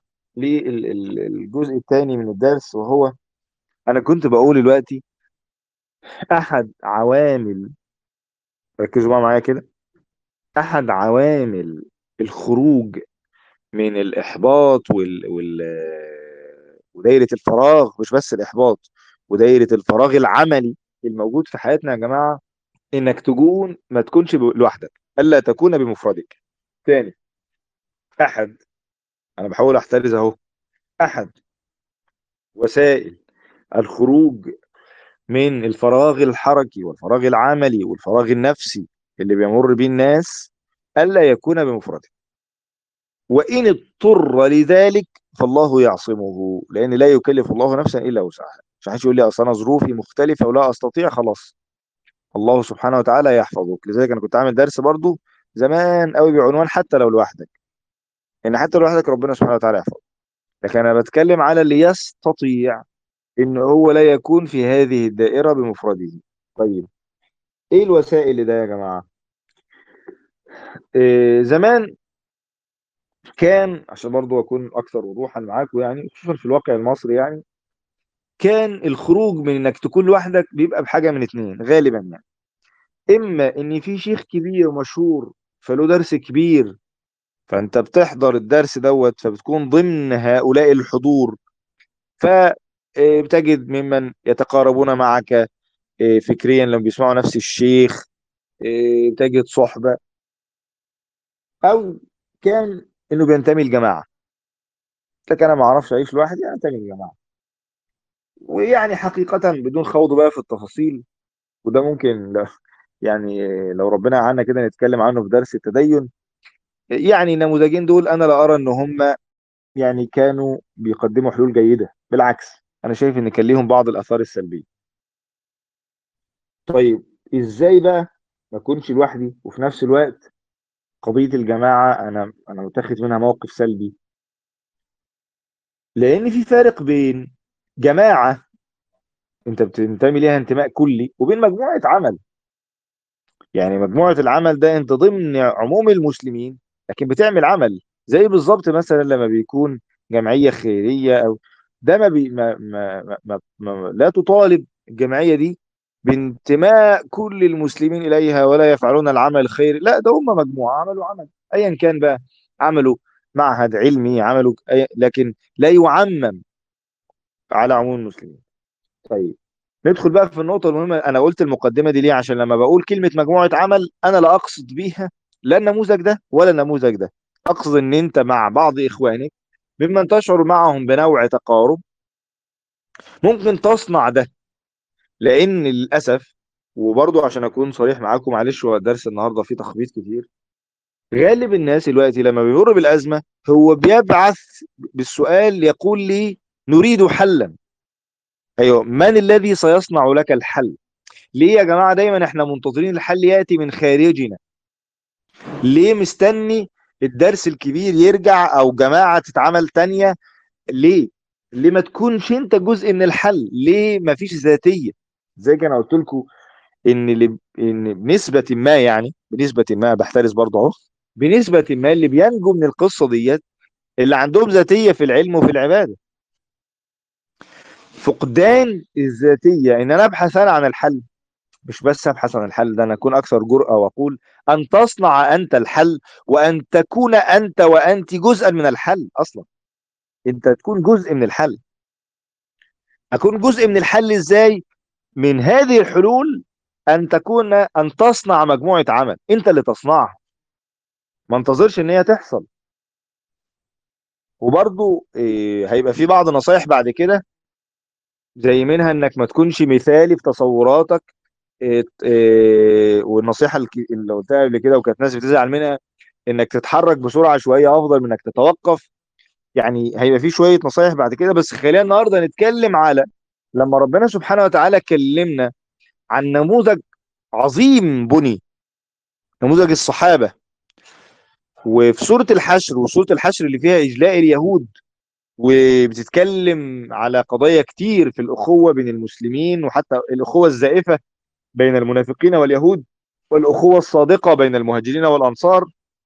للجزء الثاني من الدرس وهو انا كنت بقول دلوقتي احد عوامل ركزوا بقى معايا كده احد عوامل الخروج من الاحباط وال, وال... ودايره الفراغ مش بس الاحباط ودايره الفراغ العملي الموجود في حياتنا يا جماعه انك تكون ما تكونش لوحدك الا تكون بمفردك تاني احد انا بحاول احترز اهو احد وسائل الخروج من الفراغ الحركي والفراغ العملي والفراغ النفسي اللي بيمر بيه الناس الا يكون بمفرده وان اضطر لذلك فالله يعصمه لان لا يكلف الله نفسا الا وسعها مش حدش يقول لي اصل انا ظروفي مختلفه ولا استطيع خلاص الله سبحانه وتعالى يحفظك لذلك انا كنت عامل درس برضو زمان قوي بعنوان حتى لو لوحدك ان حتى لو لوحدك ربنا سبحانه وتعالى يحفظك لكن انا بتكلم على اللي يستطيع ان هو لا يكون في هذه الدائره بمفرده طيب ايه الوسائل ده يا جماعه إيه زمان كان عشان برضو اكون اكثر وضوحا معاكم يعني خصوصا في الواقع المصري يعني كان الخروج من انك تكون لوحدك بيبقى بحاجه من اتنين غالبا يعني اما ان في شيخ كبير مشهور فله درس كبير فانت بتحضر الدرس دوت فبتكون ضمن هؤلاء الحضور فبتجد ممن يتقاربون معك فكريا لما بيسمعوا نفس الشيخ تجد صحبة او كان انه بينتمي لجماعة لكن انا ما اعرفش اعيش لوحدي انتمي لجماعة ويعني حقيقة بدون خوض بقى في التفاصيل وده ممكن يعني لو ربنا عنا كده نتكلم عنه في درس التدين يعني النموذجين دول انا لا ارى ان هم يعني كانوا بيقدموا حلول جيدة بالعكس انا شايف ان كان ليهم بعض الاثار السلبية طيب ازاي بقى ما اكونش لوحدي وفي نفس الوقت قضية الجماعة انا انا متخذ منها موقف سلبي لان في فارق بين جماعة انت بتنتمي ليها انتماء كلي وبين مجموعة عمل يعني مجموعة العمل ده انت ضمن عموم المسلمين لكن بتعمل عمل زي بالظبط مثلا لما بيكون جمعية خيرية او ده ما, بي ما, ما, ما, ما لا تطالب الجمعية دي بانتماء كل المسلمين إليها ولا يفعلون العمل الخيري لا ده هم مجموعة عملوا عمل أيا كان بقى عملوا معهد علمي عملوا لكن لا يعمم على عموم المسلمين طيب ندخل بقى في النقطة المهمة أنا قلت المقدمة دي ليه عشان لما بقول كلمة مجموعة عمل أنا لا أقصد بيها لا النموذج ده ولا النموذج ده أقصد إن أنت مع بعض إخوانك ممن تشعر معهم بنوع تقارب ممكن تصنع ده لان للاسف وبرضه عشان اكون صريح معاكم معلش هو الدرس النهارده فيه تخبيط كتير غالب الناس دلوقتي لما بيمر بالازمه هو بيبعث بالسؤال يقول لي نريد حلا ايوه من الذي سيصنع لك الحل ليه يا جماعه دايما احنا منتظرين الحل ياتي من خارجنا ليه مستني الدرس الكبير يرجع او جماعه تتعمل تانية ليه ليه ما تكونش انت جزء من الحل ليه ما فيش ذاتيه زي انا قلت لكم ان اللي ان بنسبه ما يعني بنسبه ما بحترس برضه اهو بنسبه ما اللي بينجو من القصه ديت اللي عندهم ذاتيه في العلم وفي العباده فقدان الذاتيه ان انا ابحث انا عن الحل مش بس ابحث عن الحل ده انا اكون اكثر جرأة واقول ان تصنع انت الحل وان تكون انت وانت جزءا من الحل اصلا انت تكون جزء من الحل اكون جزء من الحل ازاي من هذه الحلول ان تكون ان تصنع مجموعة عمل انت اللي تصنعها ما انتظرش ان هي تحصل وبرضو إيه هيبقى في بعض نصايح بعد كده زي منها انك ما تكونش مثالي في تصوراتك إيه إيه والنصيحة اللي قلتها قبل كده وكانت ناس بتزعل منها انك تتحرك بسرعة شوية افضل من انك تتوقف يعني هيبقى في شوية نصايح بعد كده بس خلينا النهاردة نتكلم على لما ربنا سبحانه وتعالى كلمنا عن نموذج عظيم بني نموذج الصحابة وفي سورة الحشر وسورة الحشر اللي فيها إجلاء اليهود وبتتكلم على قضايا كتير في الأخوة بين المسلمين وحتى الأخوة الزائفة بين المنافقين واليهود والأخوة الصادقة بين المهاجرين والأنصار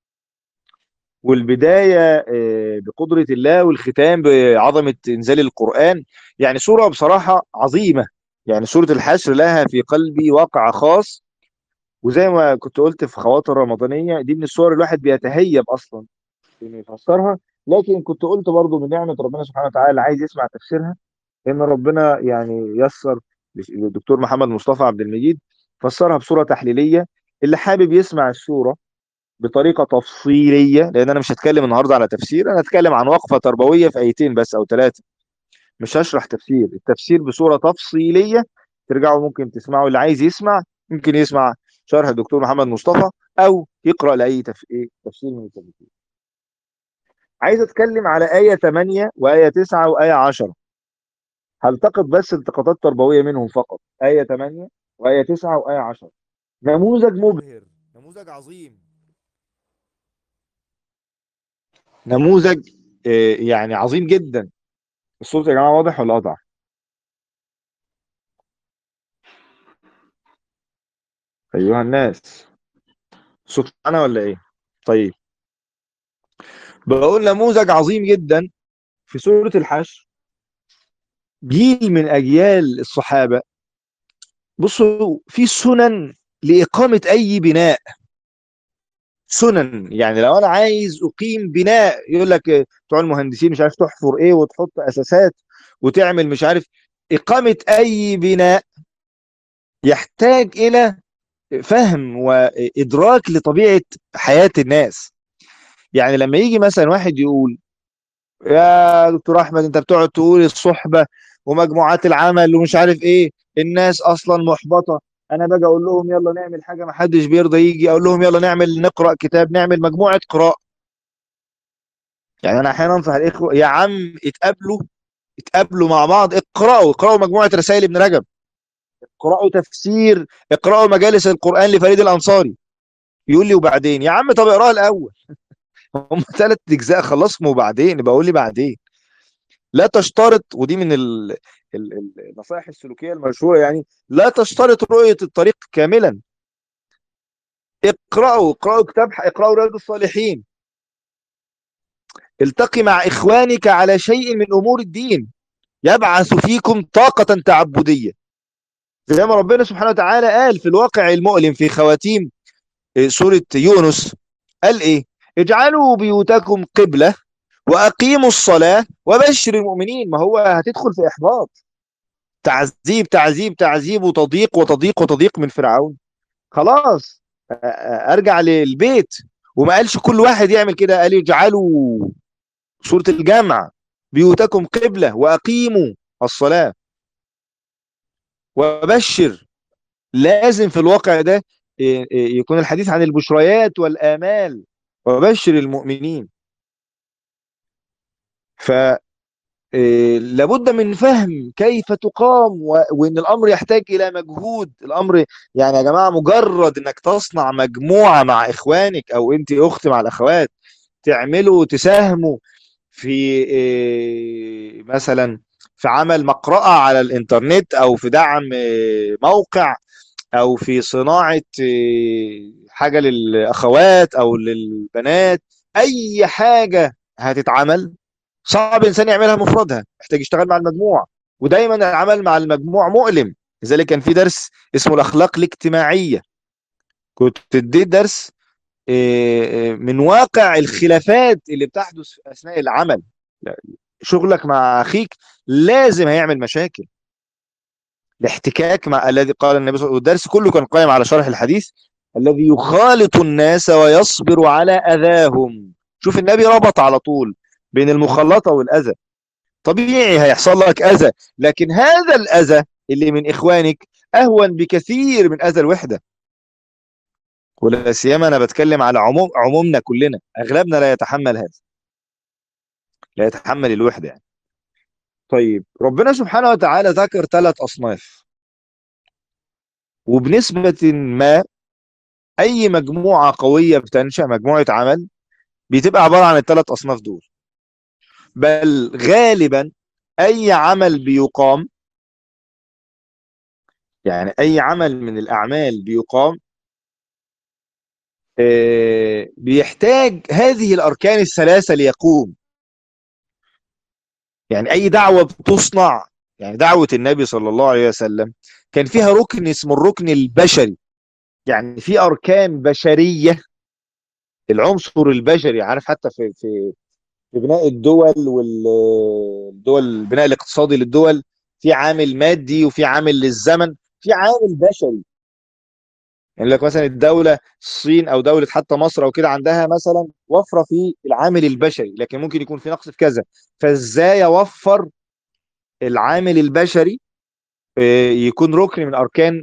والبداية بقدرة الله والختام بعظمة إنزال القرآن يعني سورة بصراحة عظيمة يعني سورة الحشر لها في قلبي واقع خاص وزي ما كنت قلت في خواطر رمضانية دي من الصور الواحد بيتهيب أصلا إنه يفسرها لكن كنت قلت برضو من نعمة ربنا سبحانه وتعالى اللي عايز يسمع تفسيرها إن ربنا يعني يسر للدكتور محمد مصطفى عبد المجيد فسرها بصورة تحليلية اللي حابب يسمع السورة بطريقه تفصيليه لان انا مش هتكلم النهارده على تفسير انا هتكلم عن وقفه تربويه في ايتين بس او ثلاثه مش هشرح تفسير التفسير بصوره تفصيليه ترجعوا ممكن تسمعوا اللي عايز يسمع ممكن يسمع شرح الدكتور محمد مصطفى او يقرا لاي تف... تفسير من التفسير عايز اتكلم على ايه 8 وايه 9 وايه 10 هلتقط بس التقاطات تربويه منهم فقط ايه 8 وايه 9 وايه 10 نموذج مبهر نموذج عظيم نموذج يعني عظيم جدا الصوت يا جماعه واضح ولا قطع ايها الناس صوت انا ولا ايه طيب بقول نموذج عظيم جدا في سوره الحشر جيل من اجيال الصحابه بصوا في سنن لاقامه اي بناء سنن يعني لو انا عايز اقيم بناء يقول لك بتوع المهندسين مش عارف تحفر ايه وتحط اساسات وتعمل مش عارف اقامه اي بناء يحتاج الى فهم وادراك لطبيعه حياه الناس يعني لما يجي مثلا واحد يقول يا دكتور احمد انت بتقعد تقول الصحبه ومجموعات العمل ومش عارف ايه الناس اصلا محبطه انا باجي اقول لهم يلا نعمل حاجه ما حدش بيرضى يجي اقول لهم يلا نعمل نقرا كتاب نعمل مجموعه قراء يعني انا احيانا انصح الاخوه يا عم اتقابلوا اتقابلوا مع بعض اقراوا اقراوا مجموعه رسائل ابن رجب اقراوا تفسير اقراوا مجالس القران لفريد الانصاري يقول لي وبعدين يا عم طب اقراها الاول هم ثلاث اجزاء خلصهم وبعدين بقول لي بعدين لا تشترط ودي من ال... النصائح السلوكيه المشهوره يعني لا تشترط رؤيه الطريق كاملا اقرأوا اقرأوا كتاب اقرأوا رياض الصالحين التقي مع إخوانك على شيء من أمور الدين يبعث فيكم طاقة تعبدية زي ما ربنا سبحانه وتعالى قال في الواقع المؤلم في خواتيم سورة يونس قال إيه اجعلوا بيوتكم قبلة وأقيموا الصلاة وبشر المؤمنين ما هو هتدخل في إحباط تعذيب تعذيب تعذيب وتضييق وتضييق وتضييق من فرعون خلاص ارجع للبيت وما قالش كل واحد يعمل كده قال اجعلوا سورة الجمع بيوتكم قبلة وأقيموا الصلاة وبشر لازم في الواقع ده يكون الحديث عن البشريات والآمال وبشر المؤمنين ف لابد من فهم كيف تقام وان الامر يحتاج الى مجهود الامر يعني يا جماعه مجرد انك تصنع مجموعه مع اخوانك او انت اخت مع الاخوات تعملوا تساهموا في مثلا في عمل مقرأة على الانترنت او في دعم موقع او في صناعة حاجة للاخوات او للبنات اي حاجة هتتعمل صعب انسان يعملها مفردها محتاج يشتغل مع المجموعة ودايما العمل مع المجموع مؤلم لذلك كان في درس اسمه الاخلاق الاجتماعية كنت اديت درس من واقع الخلافات اللي بتحدث اثناء العمل شغلك مع اخيك لازم هيعمل مشاكل الاحتكاك مع الذي قال النبي صلى الله عليه وسلم والدرس كله كان قائم على شرح الحديث الذي يخالط الناس ويصبر على اذاهم شوف النبي ربط على طول بين المخالطه والاذى طبيعي هيحصل لك اذى لكن هذا الاذى اللي من اخوانك اهون بكثير من اذى الوحده ولا سيما انا بتكلم على عموم عمومنا كلنا اغلبنا لا يتحمل هذا لا يتحمل الوحده يعني طيب ربنا سبحانه وتعالى ذكر ثلاث اصناف وبنسبه ما اي مجموعه قويه بتنشا مجموعه عمل بتبقى عباره عن الثلاث اصناف دول بل غالبا اي عمل بيقام يعني اي عمل من الاعمال بيقام بيحتاج هذه الاركان الثلاثه ليقوم يعني اي دعوه بتصنع يعني دعوه النبي صلى الله عليه وسلم كان فيها ركن اسمه الركن البشري يعني في اركان بشريه العنصر البشري عارف حتى في في في بناء الدول والدول البناء الاقتصادي للدول في عامل مادي وفي عامل للزمن في عامل بشري يعني لك مثلا الدوله الصين او دوله حتى مصر او كده عندها مثلا وفره في العامل البشري لكن ممكن يكون في نقص في كذا فازاي اوفر العامل البشري يكون ركن من اركان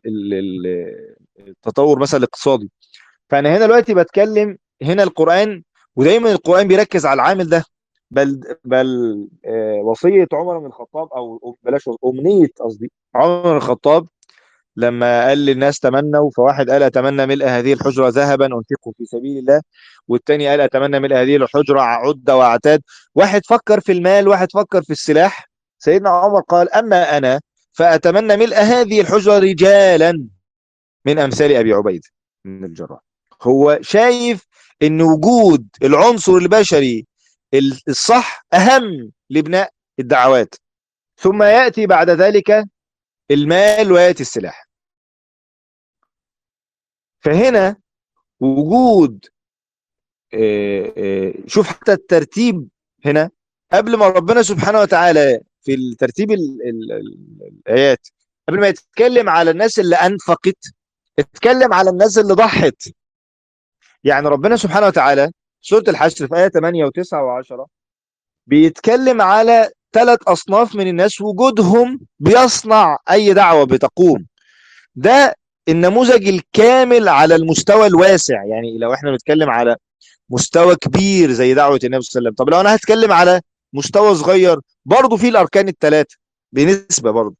التطور مثلا الاقتصادي فانا هنا دلوقتي بتكلم هنا القران ودايما القران بيركز على العامل ده بل بل وصيه عمر بن الخطاب او بلاش امنيه قصدي عمر بن الخطاب لما قال للناس تمنوا فواحد قال اتمنى ملء هذه الحجره ذهبا انفقه في سبيل الله والتاني قال اتمنى ملء هذه الحجره عده واعتاد واحد فكر في المال واحد فكر في السلاح سيدنا عمر قال اما انا فاتمنى ملء هذه الحجره رجالا من امثال ابي عبيده من الجراح هو شايف ان وجود العنصر البشري الصح اهم لبناء الدعوات ثم ياتي بعد ذلك المال وياتي السلاح فهنا وجود شوف حتى الترتيب هنا قبل ما ربنا سبحانه وتعالى في الترتيب الايات قبل ما يتكلم على الناس اللي انفقت اتكلم على الناس اللي ضحت يعني ربنا سبحانه وتعالى سوره الحشر في ايه 8 و9 و10 بيتكلم على ثلاث اصناف من الناس وجودهم بيصنع اي دعوه بتقوم ده النموذج الكامل على المستوى الواسع يعني لو احنا بنتكلم على مستوى كبير زي دعوه النبي صلى الله عليه وسلم طب لو انا هتكلم على مستوى صغير برضه في الاركان الثلاثه بنسبه برضه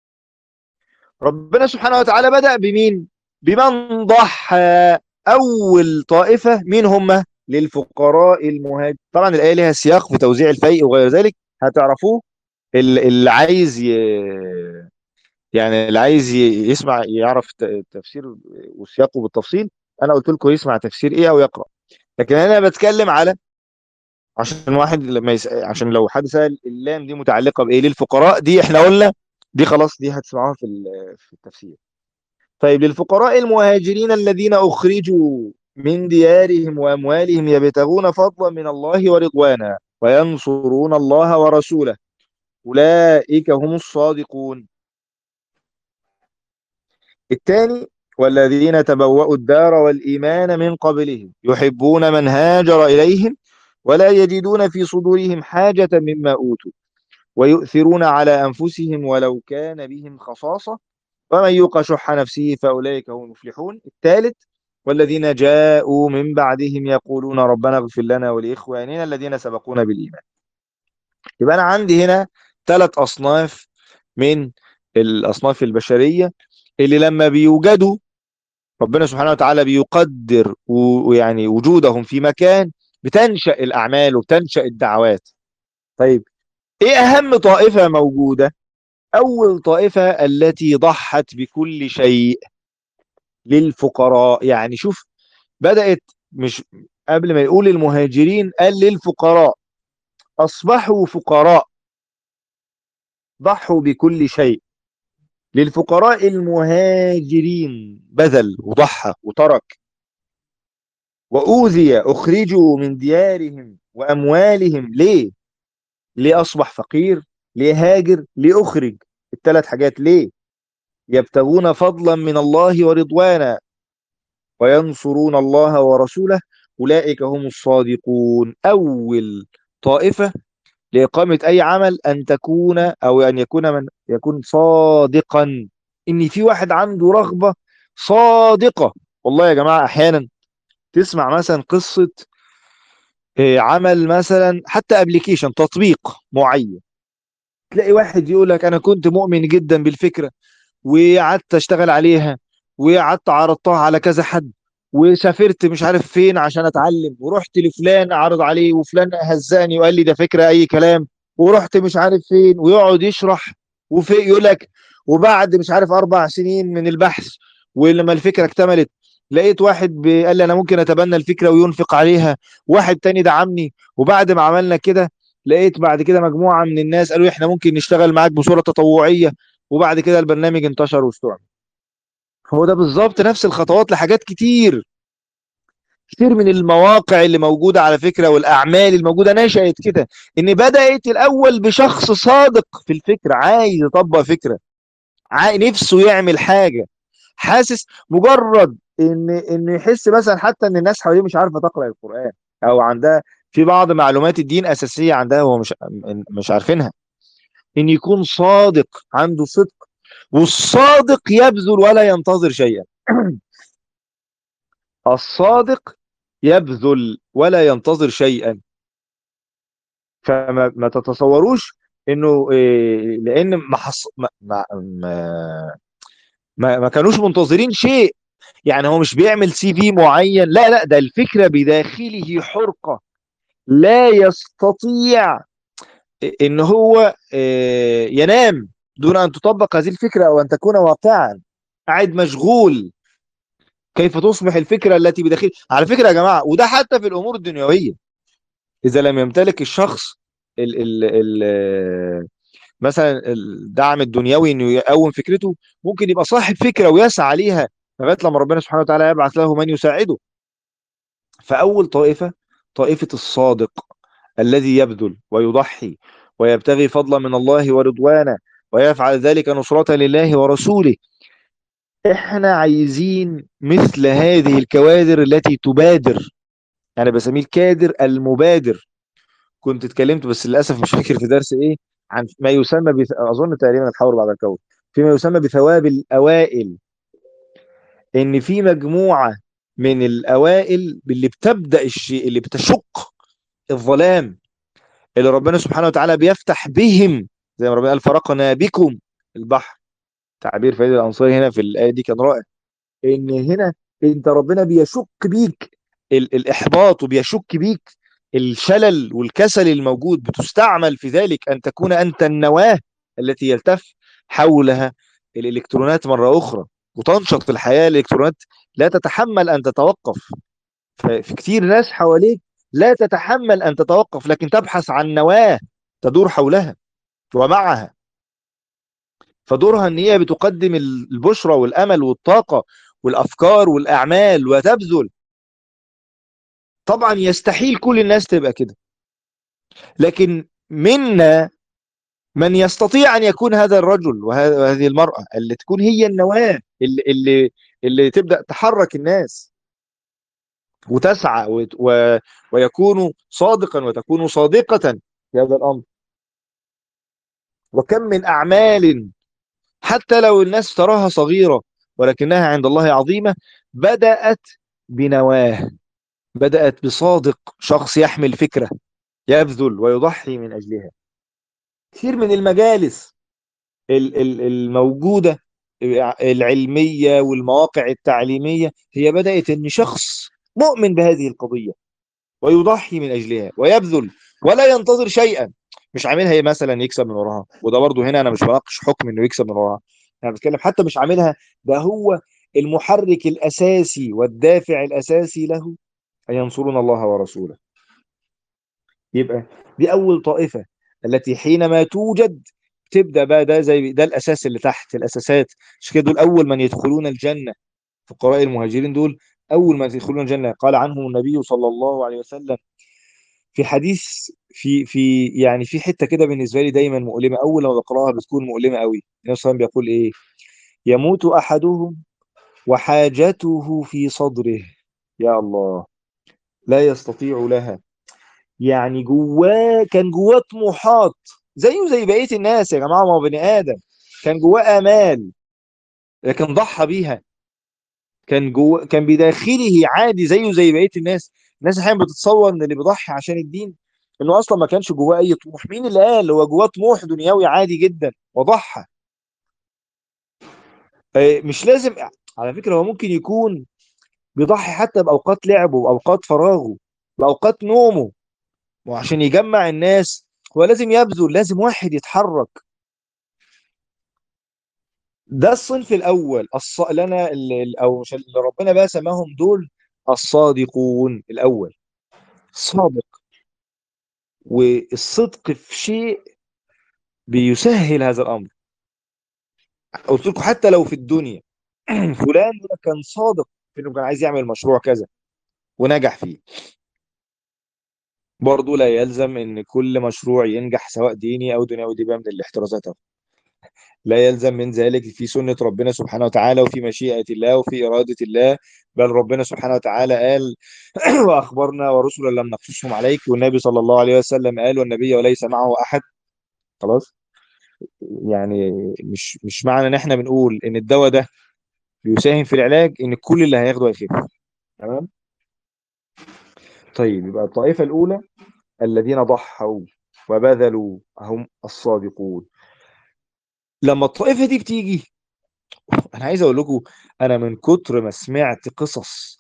ربنا سبحانه وتعالى بدا بمين بمن ضحى اول طائفه مين هم للفقراء المهاجرين طبعا الايه ليها سياق في توزيع الفيء وغير ذلك هتعرفوه اللي عايز ي... يعني اللي عايز يسمع يعرف التفسير وسياقه بالتفصيل انا قلت لكم يسمع تفسير ايه او يقرا لكن انا بتكلم على عشان واحد لما يس... عشان لو حد سال اللام دي متعلقه بايه للفقراء دي احنا قلنا دي خلاص دي هتسمعوها في في التفسير طيب للفقراء المهاجرين الذين اخرجوا من ديارهم واموالهم يبتغون فضلا من الله ورضوانا وينصرون الله ورسوله اولئك هم الصادقون الثاني والذين تبوأوا الدار والإيمان من قبلهم يحبون من هاجر إليهم ولا يجدون في صدورهم حاجة مما أوتوا ويؤثرون على أنفسهم ولو كان بهم خصاصة ومن يوق شح نفسه فأولئك هم المفلحون الثالث والذين جاءوا من بعدهم يقولون ربنا اغفر لنا ولإخواننا الذين سبقونا بالإيمان يبقى أنا عندي هنا ثلاث أصناف من الأصناف البشرية اللي لما بيوجدوا ربنا سبحانه وتعالى بيقدر ويعني وجودهم في مكان بتنشأ الأعمال وبتنشأ الدعوات طيب إيه أهم طائفة موجودة أول طائفة التي ضحت بكل شيء للفقراء يعني شوف بدأت مش قبل ما يقول المهاجرين قال للفقراء أصبحوا فقراء ضحوا بكل شيء للفقراء المهاجرين بذل وضحى وترك وأوذي أخرجوا من ديارهم وأموالهم ليه؟ ليه أصبح فقير؟ ليه هاجر؟ ليه أخرج؟ الثلاث حاجات ليه؟ يبتغون فضلا من الله ورضوانا وينصرون الله ورسوله أولئك هم الصادقون أول طائفة لإقامة أي عمل أن تكون أو أن يكون من يكون صادقا إن في واحد عنده رغبة صادقة والله يا جماعة أحيانا تسمع مثلا قصة آه، عمل مثلا حتى ابلكيشن تطبيق معين تلاقي واحد يقول لك انا كنت مؤمن جدا بالفكره وقعدت اشتغل عليها وقعدت عرضتها على كذا حد وسافرت مش عارف فين عشان اتعلم ورحت لفلان اعرض عليه وفلان هزاني وقال لي ده فكره اي كلام ورحت مش عارف فين ويقعد يشرح وفي يقول لك وبعد مش عارف اربع سنين من البحث ولما الفكره اكتملت لقيت واحد قال لي انا ممكن اتبنى الفكره وينفق عليها واحد تاني دعمني وبعد ما عملنا كده لقيت بعد كده مجموعه من الناس قالوا احنا ممكن نشتغل معاك بصوره تطوعيه وبعد كده البرنامج انتشر واستوعب هو ده بالظبط نفس الخطوات لحاجات كتير كتير من المواقع اللي موجودة على فكرة والأعمال الموجودة نشأت كده إن بدأت الأول بشخص صادق في الفكرة عايز يطبق فكرة نفسه يعمل حاجة حاسس مجرد ان ان يحس مثلا حتى ان الناس حواليه مش عارفه تقرا القران او عندها في بعض معلومات الدين اساسيه عندها هو مش مش عارفينها ان يكون صادق عنده صدق والصادق يبذل ولا ينتظر شيئا الصادق يبذل ولا ينتظر شيئا فما ما تتصوروش انه إيه لان ما, حص... ما, ما, ما, ما كانوش منتظرين شيء يعني هو مش بيعمل سي في معين لا لا ده الفكرة بداخله حرقة لا يستطيع ان هو آه، ينام دون ان تطبق هذه الفكرة او ان تكون واقعا قاعد مشغول كيف تصبح الفكرة التي بداخله على فكرة يا جماعة وده حتى في الامور الدنيوية اذا لم يمتلك الشخص ال ال ال مثلا الدعم الدنيوي انه يقوم فكرته ممكن يبقى صاحب فكرة ويسعى عليها لغايه لما ربنا سبحانه وتعالى يبعث له من يساعده فاول طائفه طائفه الصادق الذي يبذل ويضحي ويبتغي فضلا من الله ورضوانا ويفعل ذلك نصرة لله ورسوله احنا عايزين مثل هذه الكوادر التي تبادر انا بسميه الكادر المبادر كنت اتكلمت بس للاسف مش فاكر في درس ايه عن ما يسمى بث... اظن تقريبا الحور بعد الكون فيما يسمى بثواب الاوائل ان في مجموعه من الاوائل اللي بتبدا الشيء اللي بتشق الظلام اللي ربنا سبحانه وتعالى بيفتح بهم زي ما ربنا قال فرقنا بكم البحر تعبير فريد الانصاري هنا في الايه دي كان رائع ان هنا انت ربنا بيشك بيك الاحباط وبيشك بيك الشلل والكسل الموجود بتستعمل في ذلك ان تكون انت النواه التي يلتف حولها الالكترونات مره اخرى وتنشط في الحياه الالكترونات لا تتحمل ان تتوقف ففي كتير ناس حواليك لا تتحمل ان تتوقف لكن تبحث عن نواه تدور حولها ومعها فدورها ان هي بتقدم البشرى والامل والطاقه والافكار والاعمال وتبذل طبعا يستحيل كل الناس تبقى كده لكن منا من يستطيع ان يكون هذا الرجل وهذه المراه اللي تكون هي النواه اللي اللي اللي تبدا تحرك الناس وتسعى و... ويكون صادقا وتكون صادقه في هذا الامر وكم من أعمال حتى لو الناس تراها صغيرة ولكنها عند الله عظيمة بدأت بنواه بدأت بصادق شخص يحمل فكرة يبذل ويضحي من أجلها كثير من المجالس الموجودة العلمية والمواقع التعليمية هي بدأت أن شخص مؤمن بهذه القضية ويضحي من أجلها ويبذل ولا ينتظر شيئا مش عاملها مثلا يكسب من وراها وده برضو هنا أنا مش بناقش حكم أنه يكسب من وراها أنا بتكلم حتى مش عاملها ده هو المحرك الأساسي والدافع الأساسي له أن ينصرون الله ورسوله يبقى دي أول طائفة التي حينما توجد تبدأ بقى ده زي ده الأساس اللي تحت الأساسات مش كده دول أول من يدخلون الجنة فقراء المهاجرين دول أول من يدخلون الجنة قال عنهم النبي صلى الله عليه وسلم في حديث في في يعني في حته كده بالنسبه لي دايما مؤلمه اول ما بقراها بتكون مؤلمه قوي النبي صلى الله عليه وسلم بيقول ايه يموت احدهم وحاجته في صدره يا الله لا يستطيع لها يعني جواه كان جواه طموحات زيه زي بقيه الناس يا جماعه ما هو بني ادم كان جواه امال لكن ضحى بيها كان جوه كان بداخله عادي زيه زي بقيه الناس الناس احيانا بتتصور ان اللي بيضحي عشان الدين انه اصلا ما كانش جواه اي طموح مين اللي قال هو جواه طموح دنيوي عادي جدا وضحى مش لازم على فكره هو ممكن يكون بيضحي حتى باوقات لعبه واوقات فراغه باوقات نومه وعشان يجمع الناس هو لازم يبذل لازم واحد يتحرك ده الصنف الاول الص... اللي انا اللي... او مش اللي ربنا بقى سماهم دول الصادقون الاول صادق والصدق في شيء بيسهل هذا الامر قلت لكم حتى لو في الدنيا فلان ده كان صادق في انه كان عايز يعمل مشروع كذا ونجح فيه برضه لا يلزم ان كل مشروع ينجح سواء ديني او دنيوي دي بقى من الاحترازات لا يلزم من ذلك في سنة ربنا سبحانه وتعالى وفي مشيئة الله وفي إرادة الله بل ربنا سبحانه وتعالى قال وأخبرنا ورسلا لم نقصصهم عليك والنبي صلى الله عليه وسلم قال والنبي وليس معه أحد خلاص يعني مش مش معنى ان احنا بنقول ان الدواء ده بيساهم في العلاج ان كل اللي هياخده هيخف تمام طيب يبقى الطائفة الأولى الذين ضحوا وبذلوا هم الصادقون لما الطائفة دي بتيجي انا عايز اقول لكم انا من كتر ما سمعت قصص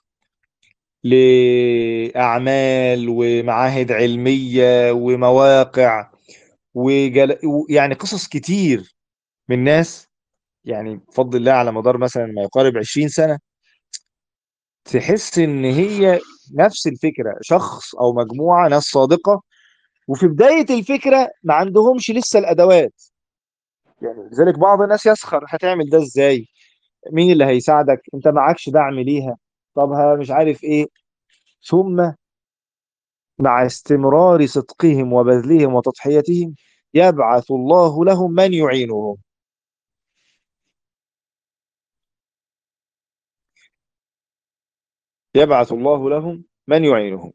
لأعمال ومعاهد علمية ومواقع وجل... يعني قصص كتير من ناس يعني بفضل الله على مدار مثلا ما يقارب 20 سنة تحس ان هي نفس الفكرة شخص او مجموعة ناس صادقة وفي بداية الفكرة ما عندهمش لسه الادوات يعني لذلك بعض الناس يسخر هتعمل ده ازاي مين اللي هيساعدك انت معكش دعم ليها طب مش عارف ايه ثم مع استمرار صدقهم وبذلهم وتضحيتهم يبعث الله لهم من يعينهم يبعث الله لهم من يعينهم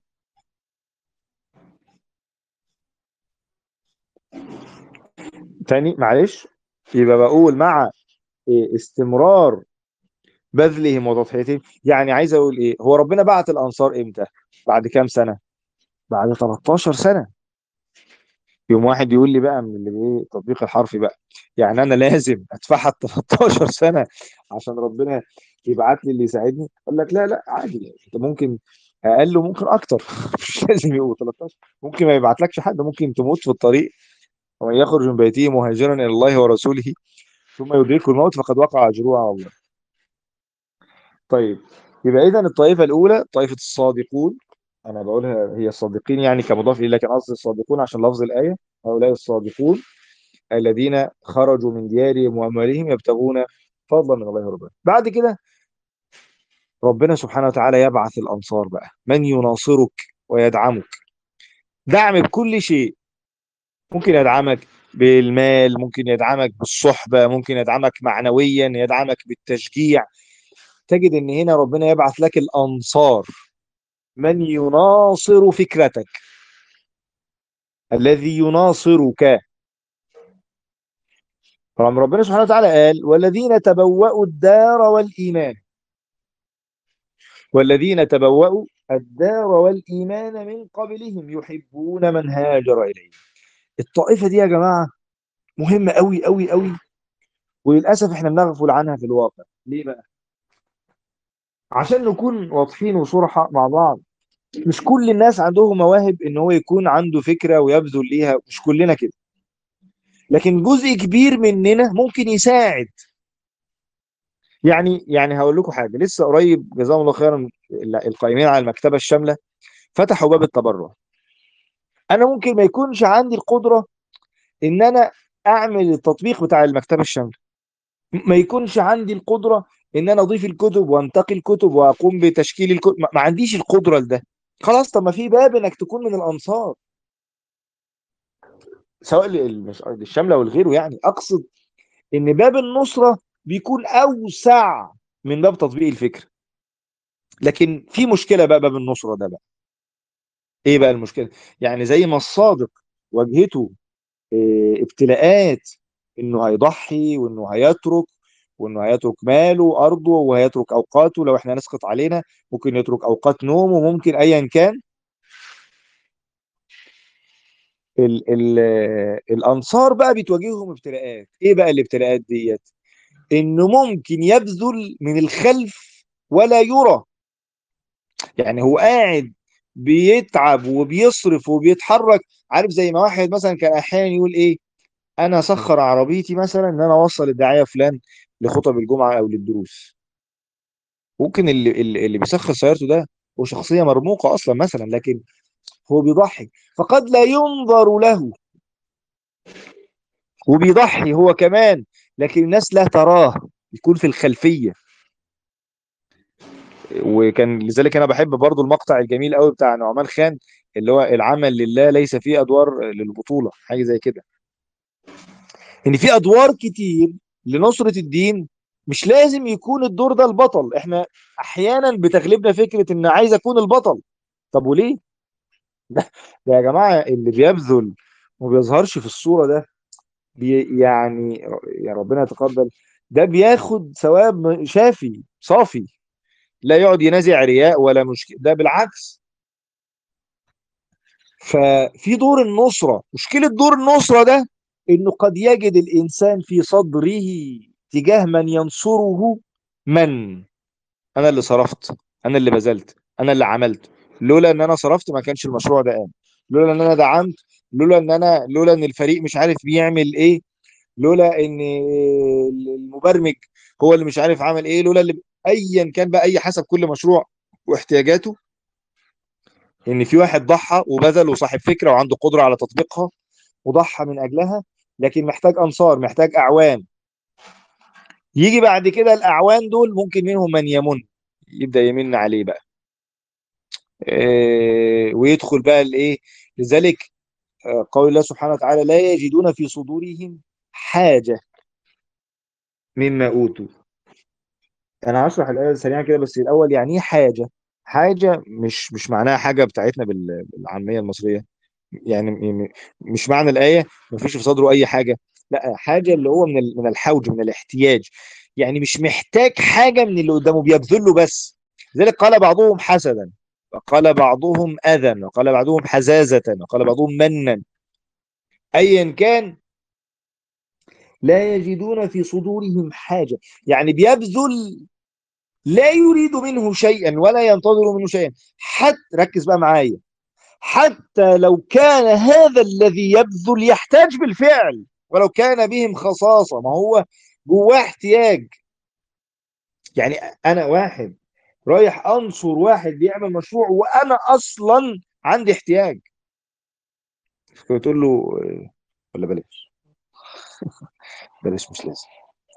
تاني معلش يبقى بقول مع استمرار بذلهم وتضحيتهم يعني عايز اقول ايه هو ربنا بعت الانصار امتى بعد كام سنه بعد 13 سنه يوم واحد يقول لي بقى من اللي ايه التطبيق الحرفي بقى يعني انا لازم ادفعها 13 سنه عشان ربنا يبعت لي اللي يساعدني اقول لك لا لا عادي انت ممكن اقل وممكن اكتر مش لازم يبقوا 13 ممكن ما يبعتلكش حد ممكن تموت في الطريق ومن يخرج من بيته مهاجرا الى الله ورسوله ثم يدركه الموت فقد وقع اجره على الله طيب يبقى اذا الطائفه الاولى طائفه الصادقون انا بقولها هي الصادقين يعني كمضاف اليه لكن قصدي الصادقون عشان لفظ الايه هؤلاء الصادقون الذين خرجوا من ديارهم واموالهم يبتغون فضلا من الله ورضوانه بعد كده ربنا سبحانه وتعالى يبعث الانصار بقى من يناصرك ويدعمك دعم بكل شيء ممكن يدعمك بالمال ممكن يدعمك بالصحبة ممكن يدعمك معنويا يدعمك بالتشجيع تجد ان هنا ربنا يبعث لك الانصار من يناصر فكرتك الذي يناصرك طبعا ربنا سبحانه وتعالى قال والذين تبوأوا الدار والإيمان والذين تبوأوا الدار والإيمان من قبلهم يحبون من هاجر إليهم الطائفة دي يا جماعة مهمة قوي قوي قوي وللأسف احنا بنغفل عنها في الواقع ليه بقى؟ عشان نكون واضحين وصرحاء مع بعض مش كل الناس عندهم مواهب ان هو يكون عنده فكرة ويبذل ليها مش كلنا كده لكن جزء كبير مننا ممكن يساعد يعني يعني هقول لكم حاجة لسه قريب جزاهم الله خيرا القائمين على المكتبة الشاملة فتحوا باب التبرع انا ممكن ما يكونش عندي القدرة ان انا اعمل التطبيق بتاع المكتبة الشاملة ما يكونش عندي القدرة ان انا اضيف الكتب وانتقي الكتب واقوم بتشكيل الكتب ما ما عنديش القدرة لده خلاص طب ما في باب انك تكون من الانصار سواء ال- مش الشاملة او غيره يعني اقصد ان باب النصرة بيكون اوسع من باب تطبيق الفكر لكن في مشكلة بقى باب النصرة ده بقى ايه بقى المشكلة يعني زي ما الصادق واجهته إيه، ابتلاءات انه هيضحي وانه هيترك وانه هيترك ماله وارضه وهيترك اوقاته لو احنا نسقط علينا ممكن يترك اوقات نومه ممكن ايا كان ال ال الانصار بقى بتواجههم ابتلاءات ايه بقى الابتلاءات ديت انه ممكن يبذل من الخلف ولا يرى يعني هو قاعد بيتعب وبيصرف وبيتحرك عارف زي ما واحد مثلا كان احيانا يقول ايه انا اسخر عربيتي مثلا ان انا اوصل الداعيه فلان لخطب الجمعه او للدروس ممكن اللي اللي اللي بيسخر سيارته ده هو شخصيه مرموقه اصلا مثلا لكن هو بيضحي فقد لا ينظر له وبيضحي هو كمان لكن الناس لا تراه يكون في الخلفيه وكان لذلك انا بحب برضو المقطع الجميل قوي بتاع نعمان خان اللي هو العمل لله ليس فيه ادوار للبطوله حاجه زي كده ان في ادوار كتير لنصره الدين مش لازم يكون الدور ده البطل احنا احيانا بتغلبنا فكره ان عايز اكون البطل طب وليه ده, ده يا جماعه اللي بيبذل وما بيظهرش في الصوره ده بي يعني يا ربنا يتقبل ده بياخد ثواب شافي صافي لا يقعد ينازع رياء ولا مشكله ده بالعكس ففي دور النصرة مشكلة دور النصرة ده انه قد يجد الانسان في صدره تجاه من ينصره من انا اللي صرفت انا اللي بذلت انا اللي عملت لولا ان انا صرفت ما كانش المشروع ده قام لولا ان انا دعمت لولا ان انا لولا ان الفريق مش عارف بيعمل ايه لولا ان المبرمج هو اللي مش عارف عمل ايه لولا اللي ايا كان بقى اي حسب كل مشروع واحتياجاته ان في واحد ضحى وبذل وصاحب فكره وعنده قدره على تطبيقها وضحى من اجلها لكن محتاج انصار محتاج اعوان يجي بعد كده الاعوان دول ممكن منهم من يمن يبدا يمن عليه بقى إيه ويدخل بقى الايه لذلك آه، قول الله سبحانه وتعالى لا يجدون في صدورهم حاجه مما اوتوا انا هشرح الايه سريعا كده بس الاول يعني ايه حاجه حاجه مش مش معناها حاجه بتاعتنا بال- بالعاميه المصريه يعني م- م- مش معنى الآية ما فيش في صدره أي حاجة لا حاجة اللي هو من ال- من الحوج من الاحتياج يعني مش محتاج حاجة من اللي قدامه بيبذل له بس لذلك قال بعضهم حسدا وقال بعضهم أذى وقال بعضهم حزازة وقال بعضهم منا أيا كان لا يجدون في صدورهم حاجة يعني بيبذل لا يريد منه شيئا ولا ينتظر منه شيئا حتى ركز بقى معايا حتى لو كان هذا الذي يبذل يحتاج بالفعل ولو كان بهم خصاصة ما هو جواه احتياج يعني أنا واحد رايح أنصر واحد بيعمل مشروع وأنا أصلا عندي احتياج تقول له آه، ولا بلاش بلاش مش لازم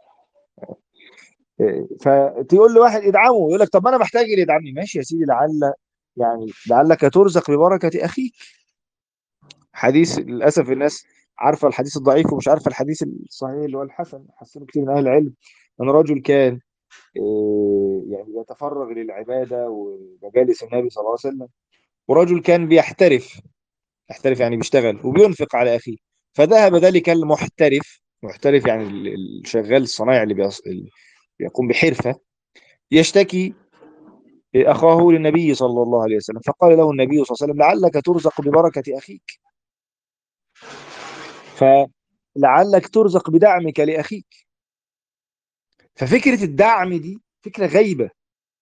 آه، فتقول لواحد ادعمه يقول لك طب ما انا محتاج اللي يدعمني ماشي يا سيدي لعل يعني لعلك ترزق ببركة أخيك حديث للاسف الناس عارفه الحديث الضعيف ومش عارفه الحديث الصحيح اللي هو الحسن حسنه كتير من اهل العلم ان رجل كان آه، يعني يتفرغ للعباده ومجالس النبي صلى الله عليه وسلم ورجل كان بيحترف يحترف يعني بيشتغل وبينفق على اخيه فذهب ذلك المحترف محترف يعني ال- الشغال الصنايعي اللي بيص... اللي بيقوم بحرفة يشتكي أخاه للنبي صلى الله عليه وسلم فقال له النبي صلى الله عليه وسلم لعلك ترزق ببركة أخيك فلعلك ترزق بدعمك لأخيك ففكرة الدعم دي فكرة غايبة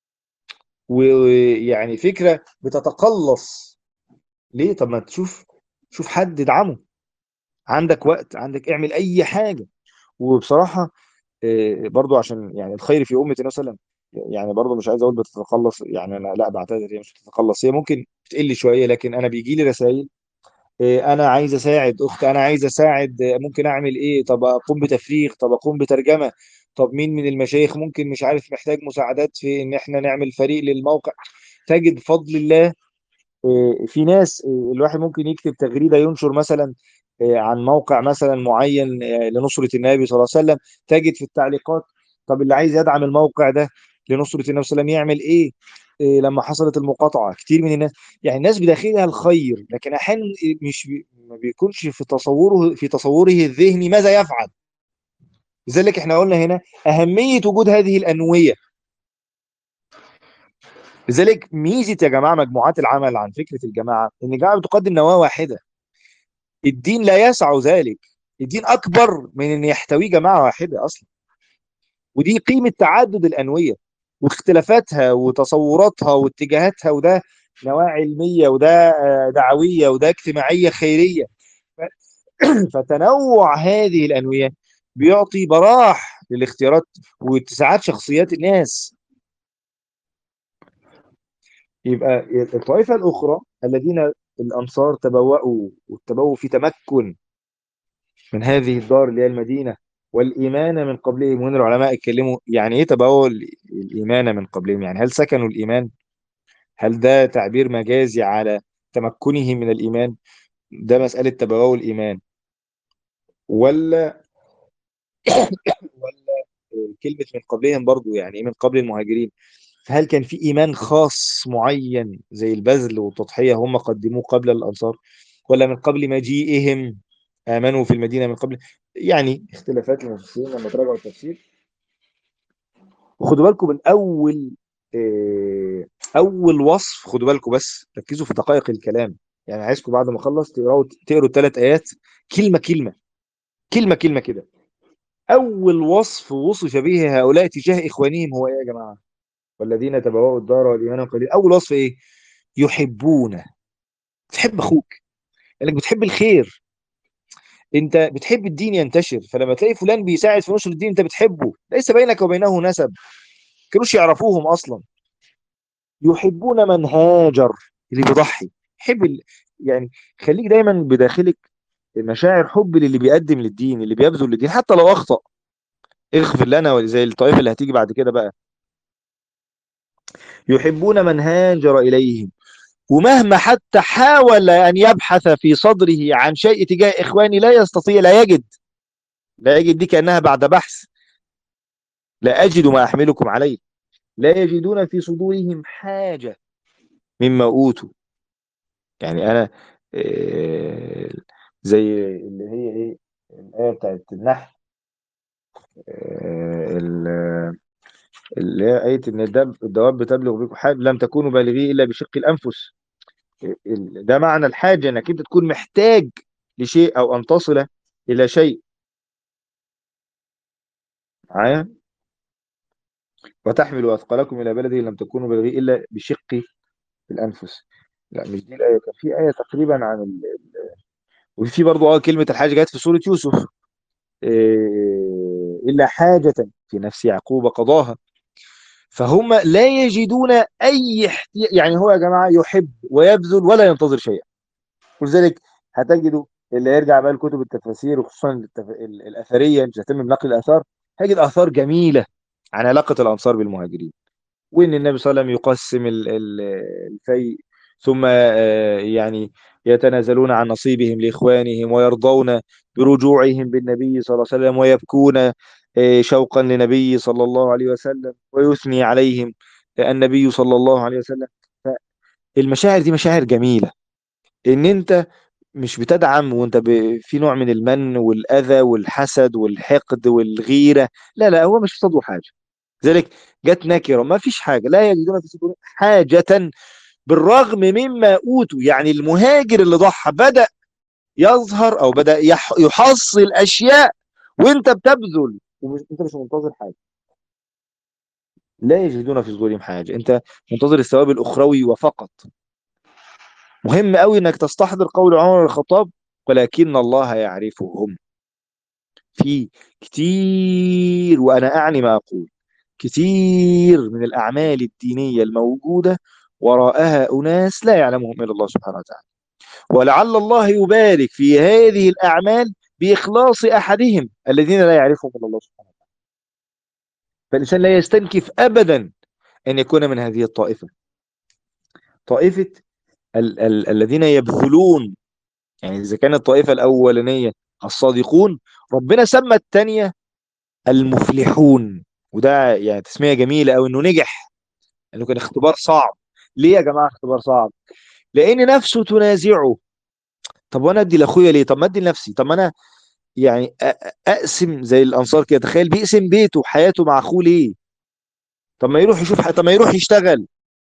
ويعني فكرة بتتقلص ليه طب ما تشوف شوف حد ادعمه عندك وقت عندك اعمل اي حاجة وبصراحة آه، برضو عشان يعني الخير في أمة النبي صلى الله عليه وسلم يعني برضو مش عايز اقول بتتقلص يعني انا لا بعتذر هي مش بتتقلص هي ممكن بتقل شوية لكن انا بيجي لي رسائل آه، انا عايز اساعد اخت انا عايز اساعد آه، ممكن اعمل ايه طب اقوم بتفريغ طب اقوم بترجمة طب مين من المشايخ ممكن مش عارف محتاج مساعدات في ان احنا نعمل فريق للموقع تجد بفضل الله آه، في ناس آه، الواحد ممكن يكتب تغريدة ينشر مثلا آه، عن موقع مثلا معين آه، لنصرة النبي صلى الله عليه وسلم تجد في التعليقات طب اللي عايز يدعم الموقع ده لنصرة النبي صلى الله عليه وسلم يعمل ايه آه، لما حصلت المقاطعة كتير من الناس يعني الناس بداخلها الخير لكن احيانا مش بي ما بيكونش في تصوره في تصوره الذهني ماذا يفعل لذلك احنا قلنا هنا أهمية وجود هذه الأنوية لذلك ميزة يا جماعة مجموعات العمل عن فكرة الجماعة إن الجماعة بتقدم نواة واحدة الدين لا يسع ذلك الدين أكبر من إن يحتوي جماعة واحدة أصلا ودي قيمة تعدد الأنوية واختلافاتها وتصوراتها واتجاهاتها وده نواة علمية وده آه، دعوية وده اجتماعية خيرية ف- فتنوع هذه الأنوية بيعطي براح للاختيارات واتساعات شخصيات الناس يبقى الطائفة الأخرى الذين الأنصار تبوأوا والتبوء في تمكن من هذه الدار اللي هي المدينة والإيمان من قبلهم وهنا العلماء اتكلموا يعني إيه تبوء ال- الإيمان من قبلهم يعني هل سكنوا الإيمان هل ده تعبير مجازي على تمكنهم من الإيمان ده مسألة تبوء الإيمان ولا ولا كلمة من قبلهم برضو يعني إيه من قبل المهاجرين فهل كان في إيمان خاص معين زي البذل والتضحية هم قدموه قبل الأنصار ولا من قبل مجيئهم آمنوا في المدينة من قبل يعني اختلافات المفسرين لما تراجعوا التفسير وخدوا بالكم من أول آه، أول وصف خدوا بالكم بس ركزوا في دقائق الكلام يعني عايزكم بعد ما أخلص تقرأوا تقروا الثلاث آيات كلمة كلمة كلمة كلمة كده أول وصف وصف به هؤلاء تجاه إخوانهم هو إيه يا جماعة والذين تبوأوا الدار والإيمان قليل أول وصف إيه يحبون تحب أخوك لأنك بتحب الخير انت بتحب الدين ينتشر فلما تلاقي فلان بيساعد في نشر الدين انت بتحبه ليس بينك وبينه نسب كانوش يعرفوهم اصلا يحبون من هاجر اللي بيضحي يحب ال... يعني خليك دايما بداخلك مشاعر حب للي بيقدم للدين اللي بيبذل للدين حتى لو اخطأ اغفر لنا زي الطائفه اللي هتيجي بعد كده بقى يحبون من هاجر اليهم ومهما حتى حاول ان يبحث في صدره عن شيء تجاه اخواني لا يستطيع لا يجد لا يجد دي كانها بعد بحث لا اجد ما احملكم عليه لا يجدون في صدورهم حاجة مما أوتوا يعني أنا آه، زي اللي هي إيه الآية بتاعت النحل آه، ال- اللي هي آية إن الدب الدواب بتبلغ بكم حاجة لم تكونوا بالغيه إلا بشق الأنفس ال- ده معنى الحاجة إنك أنت تكون محتاج لشيء أو أن تصل إلى شيء معايا وتحملوا أثقالكم إلى بلده لم تكونوا بالغيه إلا بشق الأنفس لا مش دي الآية كان في آية تقريبا عن ال... وفي برضو اه كلمة الحاجة جت في سورة يوسف إيه، إلا حاجة في نفس يعقوب قضاها فهم لا يجدون أي احتياج يعني هو يا جماعة يحب ويبذل ولا ينتظر شيئا ولذلك هتجدوا اللي يرجع بقى لكتب التفاسير وخصوصا التف... ال- الأثرية مش هتم بنقل الآثار هيجد آثار جميلة عن علاقة الأنصار بالمهاجرين وإن النبي صلى الله عليه وسلم يقسم ال- ال- الفيء ثم آه، يعني يتنازلون عن نصيبهم لإخوانهم ويرضون برجوعهم بالنبي صلى الله عليه وسلم ويبكون آه، شوقا لنبي صلى الله عليه وسلم ويثني عليهم آه، النبي صلى الله عليه وسلم المشاعر دي مشاعر جميلة إن أنت مش بتدعم وانت ب... في نوع من المن والاذى والحسد والحقد والغيره لا لا هو مش في صدره حاجه ذلك جت نكره ما فيش حاجه لا يجدون في صدورهم حاجه بالرغم مما اوتوا يعني المهاجر اللي ضحى بدا يظهر او بدا يح... يحصل اشياء وانت بتبذل ومش انت مش منتظر حاجه لا يجدون في صدورهم حاجه انت منتظر الثواب الاخروي وفقط مهم قوي انك تستحضر قول عمر بن الخطاب ولكن الله يعرفهم في كتير وانا اعني ما اقول كتير من الاعمال الدينيه الموجوده وراءها اناس لا يعلمهم الا الله سبحانه وتعالى ولعل الله يبارك في هذه الاعمال باخلاص احدهم الذين لا يعرفهم الا الله سبحانه وتعالى فالانسان لا يستنكف ابدا ان يكون من هذه الطائفه طائفه ال ال الذين يبذلون يعني إذا كانت الطائفة الأولانية الصادقون ربنا سمى الثانية المفلحون وده يعني تسمية جميلة أو إنه نجح إنه كان اختبار صعب ليه يا جماعة اختبار صعب؟ لأن نفسه تنازعه طب وأنا أدي لأخويا ليه؟ طب ما أدي لنفسي طب ما أنا يعني أقسم زي الأنصار كده تخيل بيقسم بيته وحياته مع أخوه ليه؟ طب ما يروح يشوف طب ما يروح يشتغل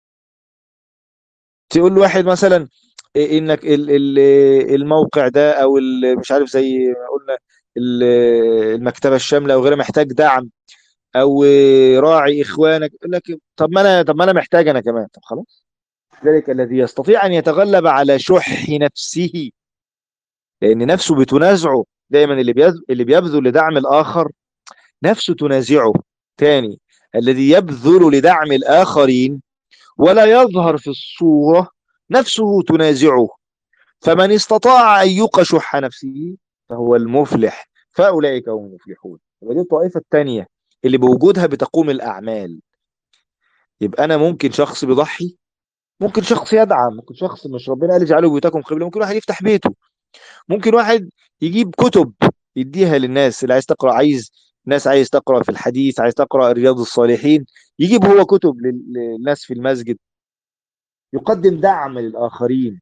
تقول لواحد مثلا انك الموقع ده او مش عارف زي ما قلنا المكتبه الشامله او غيرها محتاج دعم او راعي اخوانك يقول لك طب ما انا طب ما انا محتاج انا كمان طب خلاص ذلك الذي يستطيع ان يتغلب على شح نفسه لان نفسه بتنازعه دايما اللي اللي بيبذل لدعم الاخر نفسه تنازعه تاني الذي يبذل لدعم الاخرين ولا يظهر في الصورة نفسه تنازعه فمن استطاع أن يوق شح نفسه فهو المفلح فأولئك هم المفلحون ودي الطائفة الثانية اللي بوجودها بتقوم الأعمال يبقى أنا ممكن شخص بيضحي ممكن شخص يدعم ممكن شخص مش ربنا قال اجعلوا بيوتكم قبلة ممكن واحد يفتح بيته ممكن واحد يجيب كتب يديها للناس اللي عايز تقرأ عايز ناس عايز تقرأ في الحديث عايز تقرأ رياض الصالحين يجيب هو كتب للناس في المسجد يقدم دعم للآخرين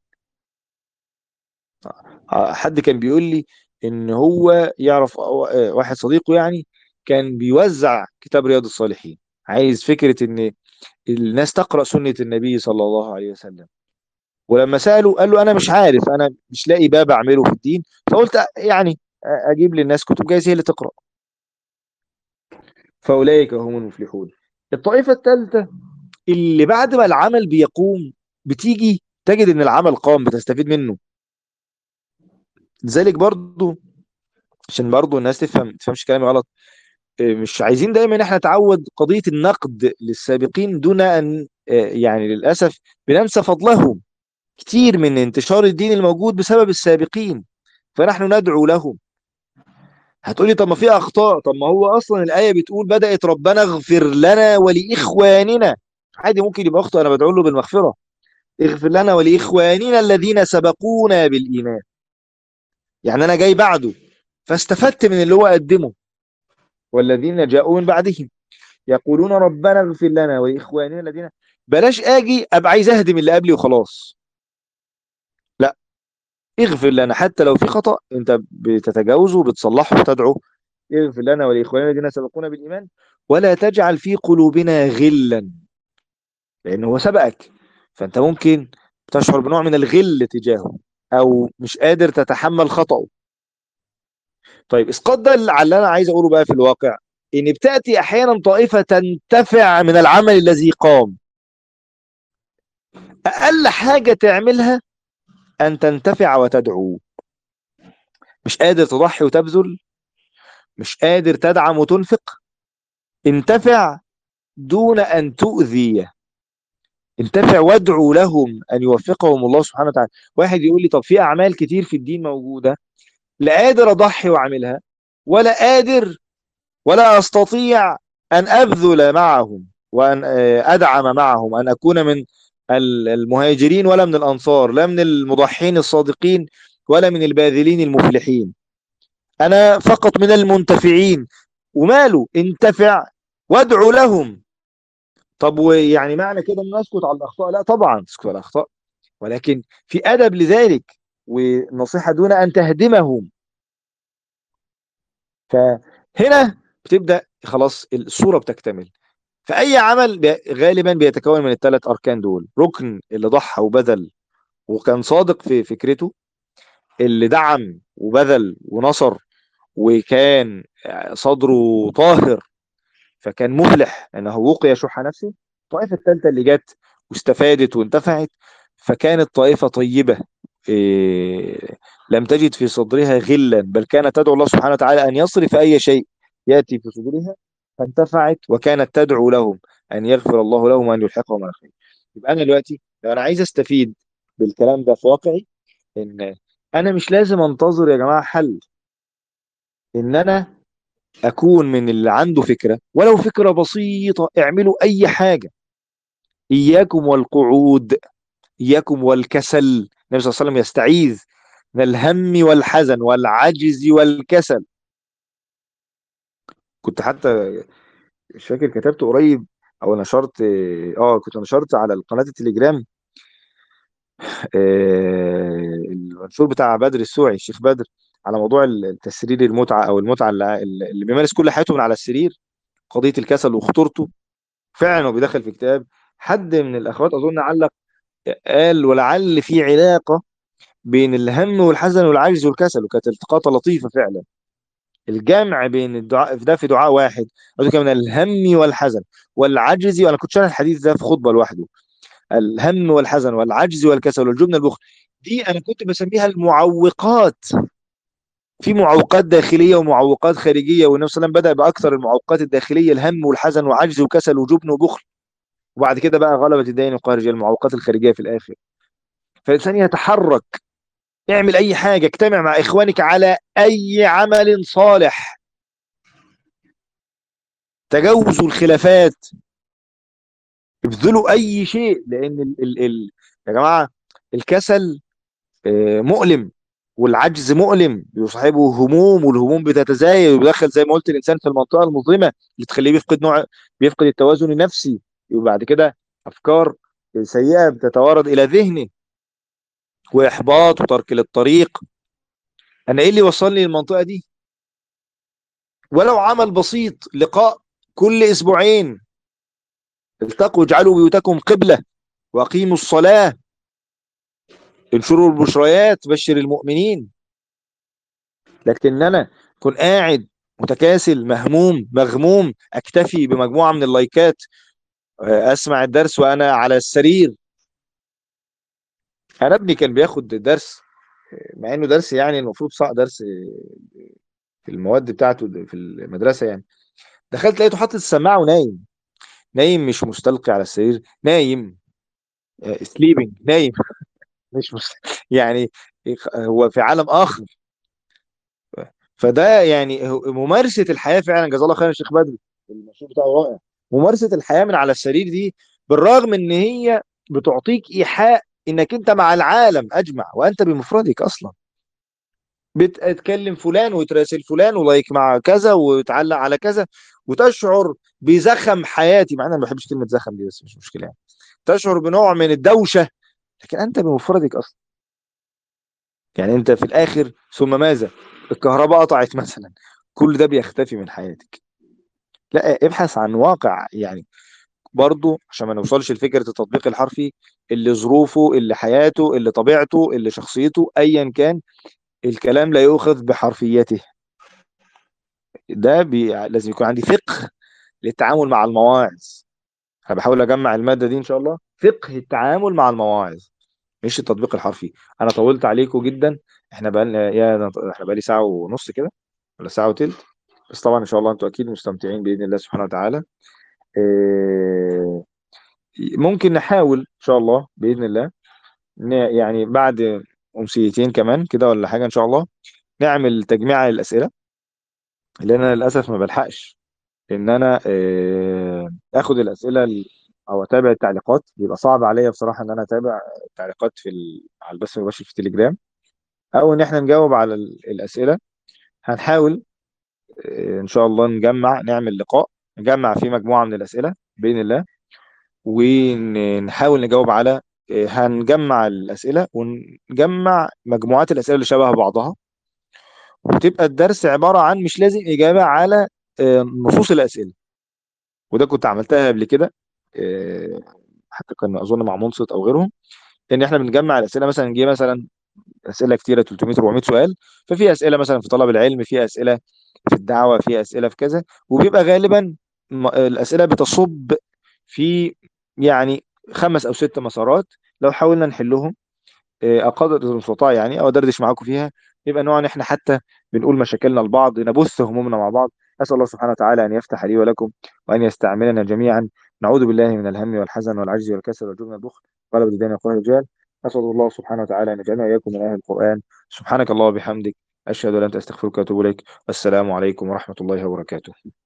حد كان بيقول لي ان هو يعرف واحد صديقه يعني كان بيوزع كتاب رياض الصالحين عايز فكرة ان الناس تقرأ سنة النبي صلى الله عليه وسلم ولما سأله قال له انا مش عارف انا مش لاقي باب اعمله في الدين فقلت يعني اجيب للناس كتب جايز هي اللي تقرأ فاولئك هم المفلحون الطائفة الثالثة اللي بعد ما العمل بيقوم بتيجي تجد ان العمل قام بتستفيد منه لذلك برضو عشان برضو الناس تفهم تفهمش كلامي غلط آه، مش عايزين دايما احنا نتعود قضية النقد للسابقين دون ان آه، يعني للأسف بننسى فضلهم كتير من انتشار الدين الموجود بسبب السابقين فنحن ندعو لهم هتقولي طب ما في اخطاء طب ما هو اصلا الايه بتقول بدات ربنا اغفر لنا ولاخواننا عادي ممكن يبقى اخطا انا بدعو له بالمغفره اغفر لنا ولاخواننا الذين سبقونا بالايمان يعني انا جاي بعده فاستفدت من اللي هو قدمه والذين جاءوا من بعدهم يقولون ربنا اغفر لنا ولاخواننا الذين بلاش اجي ابقى عايز اهدم اللي قبلي وخلاص لا اغفر لنا حتى لو في خطأ انت بتتجاوزه وبتصلحه وتدعو اغفر لنا ولاخواننا الذين سبقونا بالايمان ولا تجعل في قلوبنا غلا لانه هو سبقك فانت ممكن تشعر بنوع من الغل تجاهه او مش قادر تتحمل خطأه طيب اسقاط ده اللي انا عايز اقوله بقى في الواقع ان بتاتي احيانا طائفه تنتفع من العمل الذي قام اقل حاجه تعملها ان تنتفع وتدعو مش قادر تضحي وتبذل مش قادر تدعم وتنفق انتفع دون ان تؤذي انتفع وادعوا لهم ان يوفقهم الله سبحانه وتعالى واحد يقول لي طب في اعمال كتير في الدين موجوده لا قادر اضحي واعملها ولا قادر ولا استطيع ان ابذل معهم وان آه، ادعم معهم ان اكون من المهاجرين ولا من الانصار لا من المضحين الصادقين ولا من الباذلين المفلحين انا فقط من المنتفعين وماله انتفع وادعو لهم طب ويعني معنى كده ان نسكت على الاخطاء لا طبعا تسكت على الاخطاء ولكن في ادب لذلك ونصيحة دون أن تهدمهم فهنا بتبدأ خلاص الصورة بتكتمل فأي عمل بي- غالبا بيتكون من الثلاث أركان دول ركن اللي ضحى وبذل وكان صادق في فكرته اللي دعم وبذل ونصر وكان صدره طاهر فكان مفلح انه وقي شح نفسه الطائفه الثالثه اللي جت واستفادت وانتفعت فكانت طائفه طيبه إيه لم تجد في صدرها غلا بل كانت تدعو الله سبحانه وتعالى ان يصرف اي شيء ياتي في صدورها فانتفعت وكانت تدعو لهم ان يغفر الله لهم وان يلحقهم على خير يبقى انا دلوقتي لو انا عايز استفيد بالكلام ده في واقعي ان انا مش لازم انتظر يا جماعه حل ان انا اكون من اللي عنده فكره ولو فكره بسيطه اعملوا اي حاجه اياكم والقعود اياكم والكسل النبي صلى الله عليه وسلم يستعيذ من الهم والحزن والعجز والكسل كنت حتى مش فاكر كتبت قريب او نشرت اه كنت نشرت على قناه التليجرام آه، المنشور بتاع بدر السوعي الشيخ بدر على موضوع التسرير المتعه او المتعه اللي اللي بيمارس كل حياته من على السرير قضيه الكسل وخطورته فعلا هو بيدخل في كتاب حد من الاخوات اظن علق قال ولعل في علاقه بين الهم والحزن والعجز والكسل وكانت التقاطه لطيفه فعلا الجمع بين الدعاء ده في دعاء واحد قصدي من الهم والحزن والعجز وانا كنت شارح الحديث ده في خطبه لوحده الهم والحزن والعجز والكسل والجبن البخل دي انا كنت بسميها المعوقات في معوقات داخليه ومعوقات خارجيه والنبي صلى الله عليه وسلم بدا باكثر المعوقات الداخليه الهم والحزن وعجز وكسل وجبن وبخل وبعد كده بقى غلبت الدين والقهر المعوقات الخارجيه في الاخر فالانسان يتحرك اعمل اي حاجه اجتمع مع اخوانك على اي عمل صالح تجاوزوا الخلافات ابذلوا اي شيء لان ال ال ال يا جماعه الكسل آه، مؤلم والعجز مؤلم بيصاحبه هموم والهموم بتتزايد وبيدخل زي ما قلت الانسان في المنطقه المظلمه اللي تخليه بيفقد نوع بيفقد التوازن النفسي وبعد كده افكار سيئه بتتوارد الى ذهنه واحباط وترك للطريق انا ايه اللي وصلني للمنطقه دي ولو عمل بسيط لقاء كل اسبوعين التقوا اجعلوا بيوتكم قبله واقيموا الصلاه انشروا البشريات بشر المؤمنين لكن انا كن قاعد متكاسل مهموم مغموم اكتفي بمجموعه من اللايكات اسمع الدرس وانا على السرير انا ابني كان بياخد درس مع انه درس يعني المفروض صح درس في المواد بتاعته في المدرسه يعني دخلت لقيته حاطط السماعه ونايم نايم مش مستلقي على السرير نايم سليبنج نايم مش مست... يعني هو في عالم اخر فده يعني ممارسه الحياه فعلا جزاه الله خيرا الشيخ بدري المشروع بتاعه رائع ممارسه الحياه من على السرير دي بالرغم ان هي بتعطيك ايحاء انك انت مع العالم اجمع وانت بمفردك اصلا بتتكلم فلان وتراسل فلان ولايك مع كذا وتعلق على كذا وتشعر بزخم حياتي مع انا ما بحبش كلمه زخم دي بس مش مشكله يعني تشعر بنوع من الدوشه لكن انت بمفردك اصلا يعني انت في الاخر ثم ماذا الكهرباء قطعت مثلا كل ده بيختفي من حياتك لا ابحث عن واقع يعني برضه عشان ما نوصلش لفكره التطبيق الحرفي اللي ظروفه اللي حياته اللي طبيعته اللي شخصيته ايا كان الكلام لا يؤخذ بحرفيته ده بي... لازم يكون عندي فقه للتعامل مع المواعظ انا بحاول اجمع الماده دي ان شاء الله فقه التعامل مع المواعظ مش التطبيق الحرفي انا طولت عليكم جدا احنا بقى يا احنا بقى لي ساعه ونص كده ولا ساعه وثلث بس طبعا ان شاء الله انتوا اكيد مستمتعين باذن الله سبحانه وتعالى إيه... ممكن نحاول ان شاء الله باذن الله يعني بعد امسيتين كمان كده ولا حاجه ان شاء الله نعمل تجميع للاسئله اللي انا للاسف ما بلحقش ان انا اخد الاسئله او اتابع التعليقات بيبقى صعب عليا بصراحه ان انا اتابع التعليقات في ال... على البث المباشر في التليجرام او ان احنا نجاوب على الاسئله هنحاول ان شاء الله نجمع نعمل لقاء نجمع فيه مجموعه من الاسئله باذن الله ونحاول نجاوب على آه، هنجمع الأسئلة ونجمع مجموعات الأسئلة اللي شبه بعضها وتبقى الدرس عبارة عن مش لازم إجابة على آه، نصوص الأسئلة وده كنت عملتها قبل كده آه، حتى كان أظن مع منصت أو غيرهم إن إحنا بنجمع الأسئلة مثلا نجي مثلا أسئلة كتيرة 300 400 سؤال ففي أسئلة مثلا في طلب العلم في أسئلة في الدعوة في أسئلة في كذا وبيبقى غالبا م- الأسئلة بتصب في يعني خمس أو ست مسارات لو حاولنا نحلهم آه، اقدر المستطاع يعني او ادردش معاكم فيها يبقى نوع ان احنا حتى بنقول مشاكلنا لبعض نبث همومنا مع بعض اسال الله سبحانه وتعالى ان يفتح لي ولكم وان يستعملنا جميعا نعوذ بالله من الهم والحزن والعجز والكسل والجبن والبخل قال الدين يقول الرجال اسال الله سبحانه وتعالى ان يجعلنا واياكم من اهل القران سبحانك الله وبحمدك اشهد ان لا اله الا انت استغفرك واتوب اليك والسلام عليكم ورحمه الله وبركاته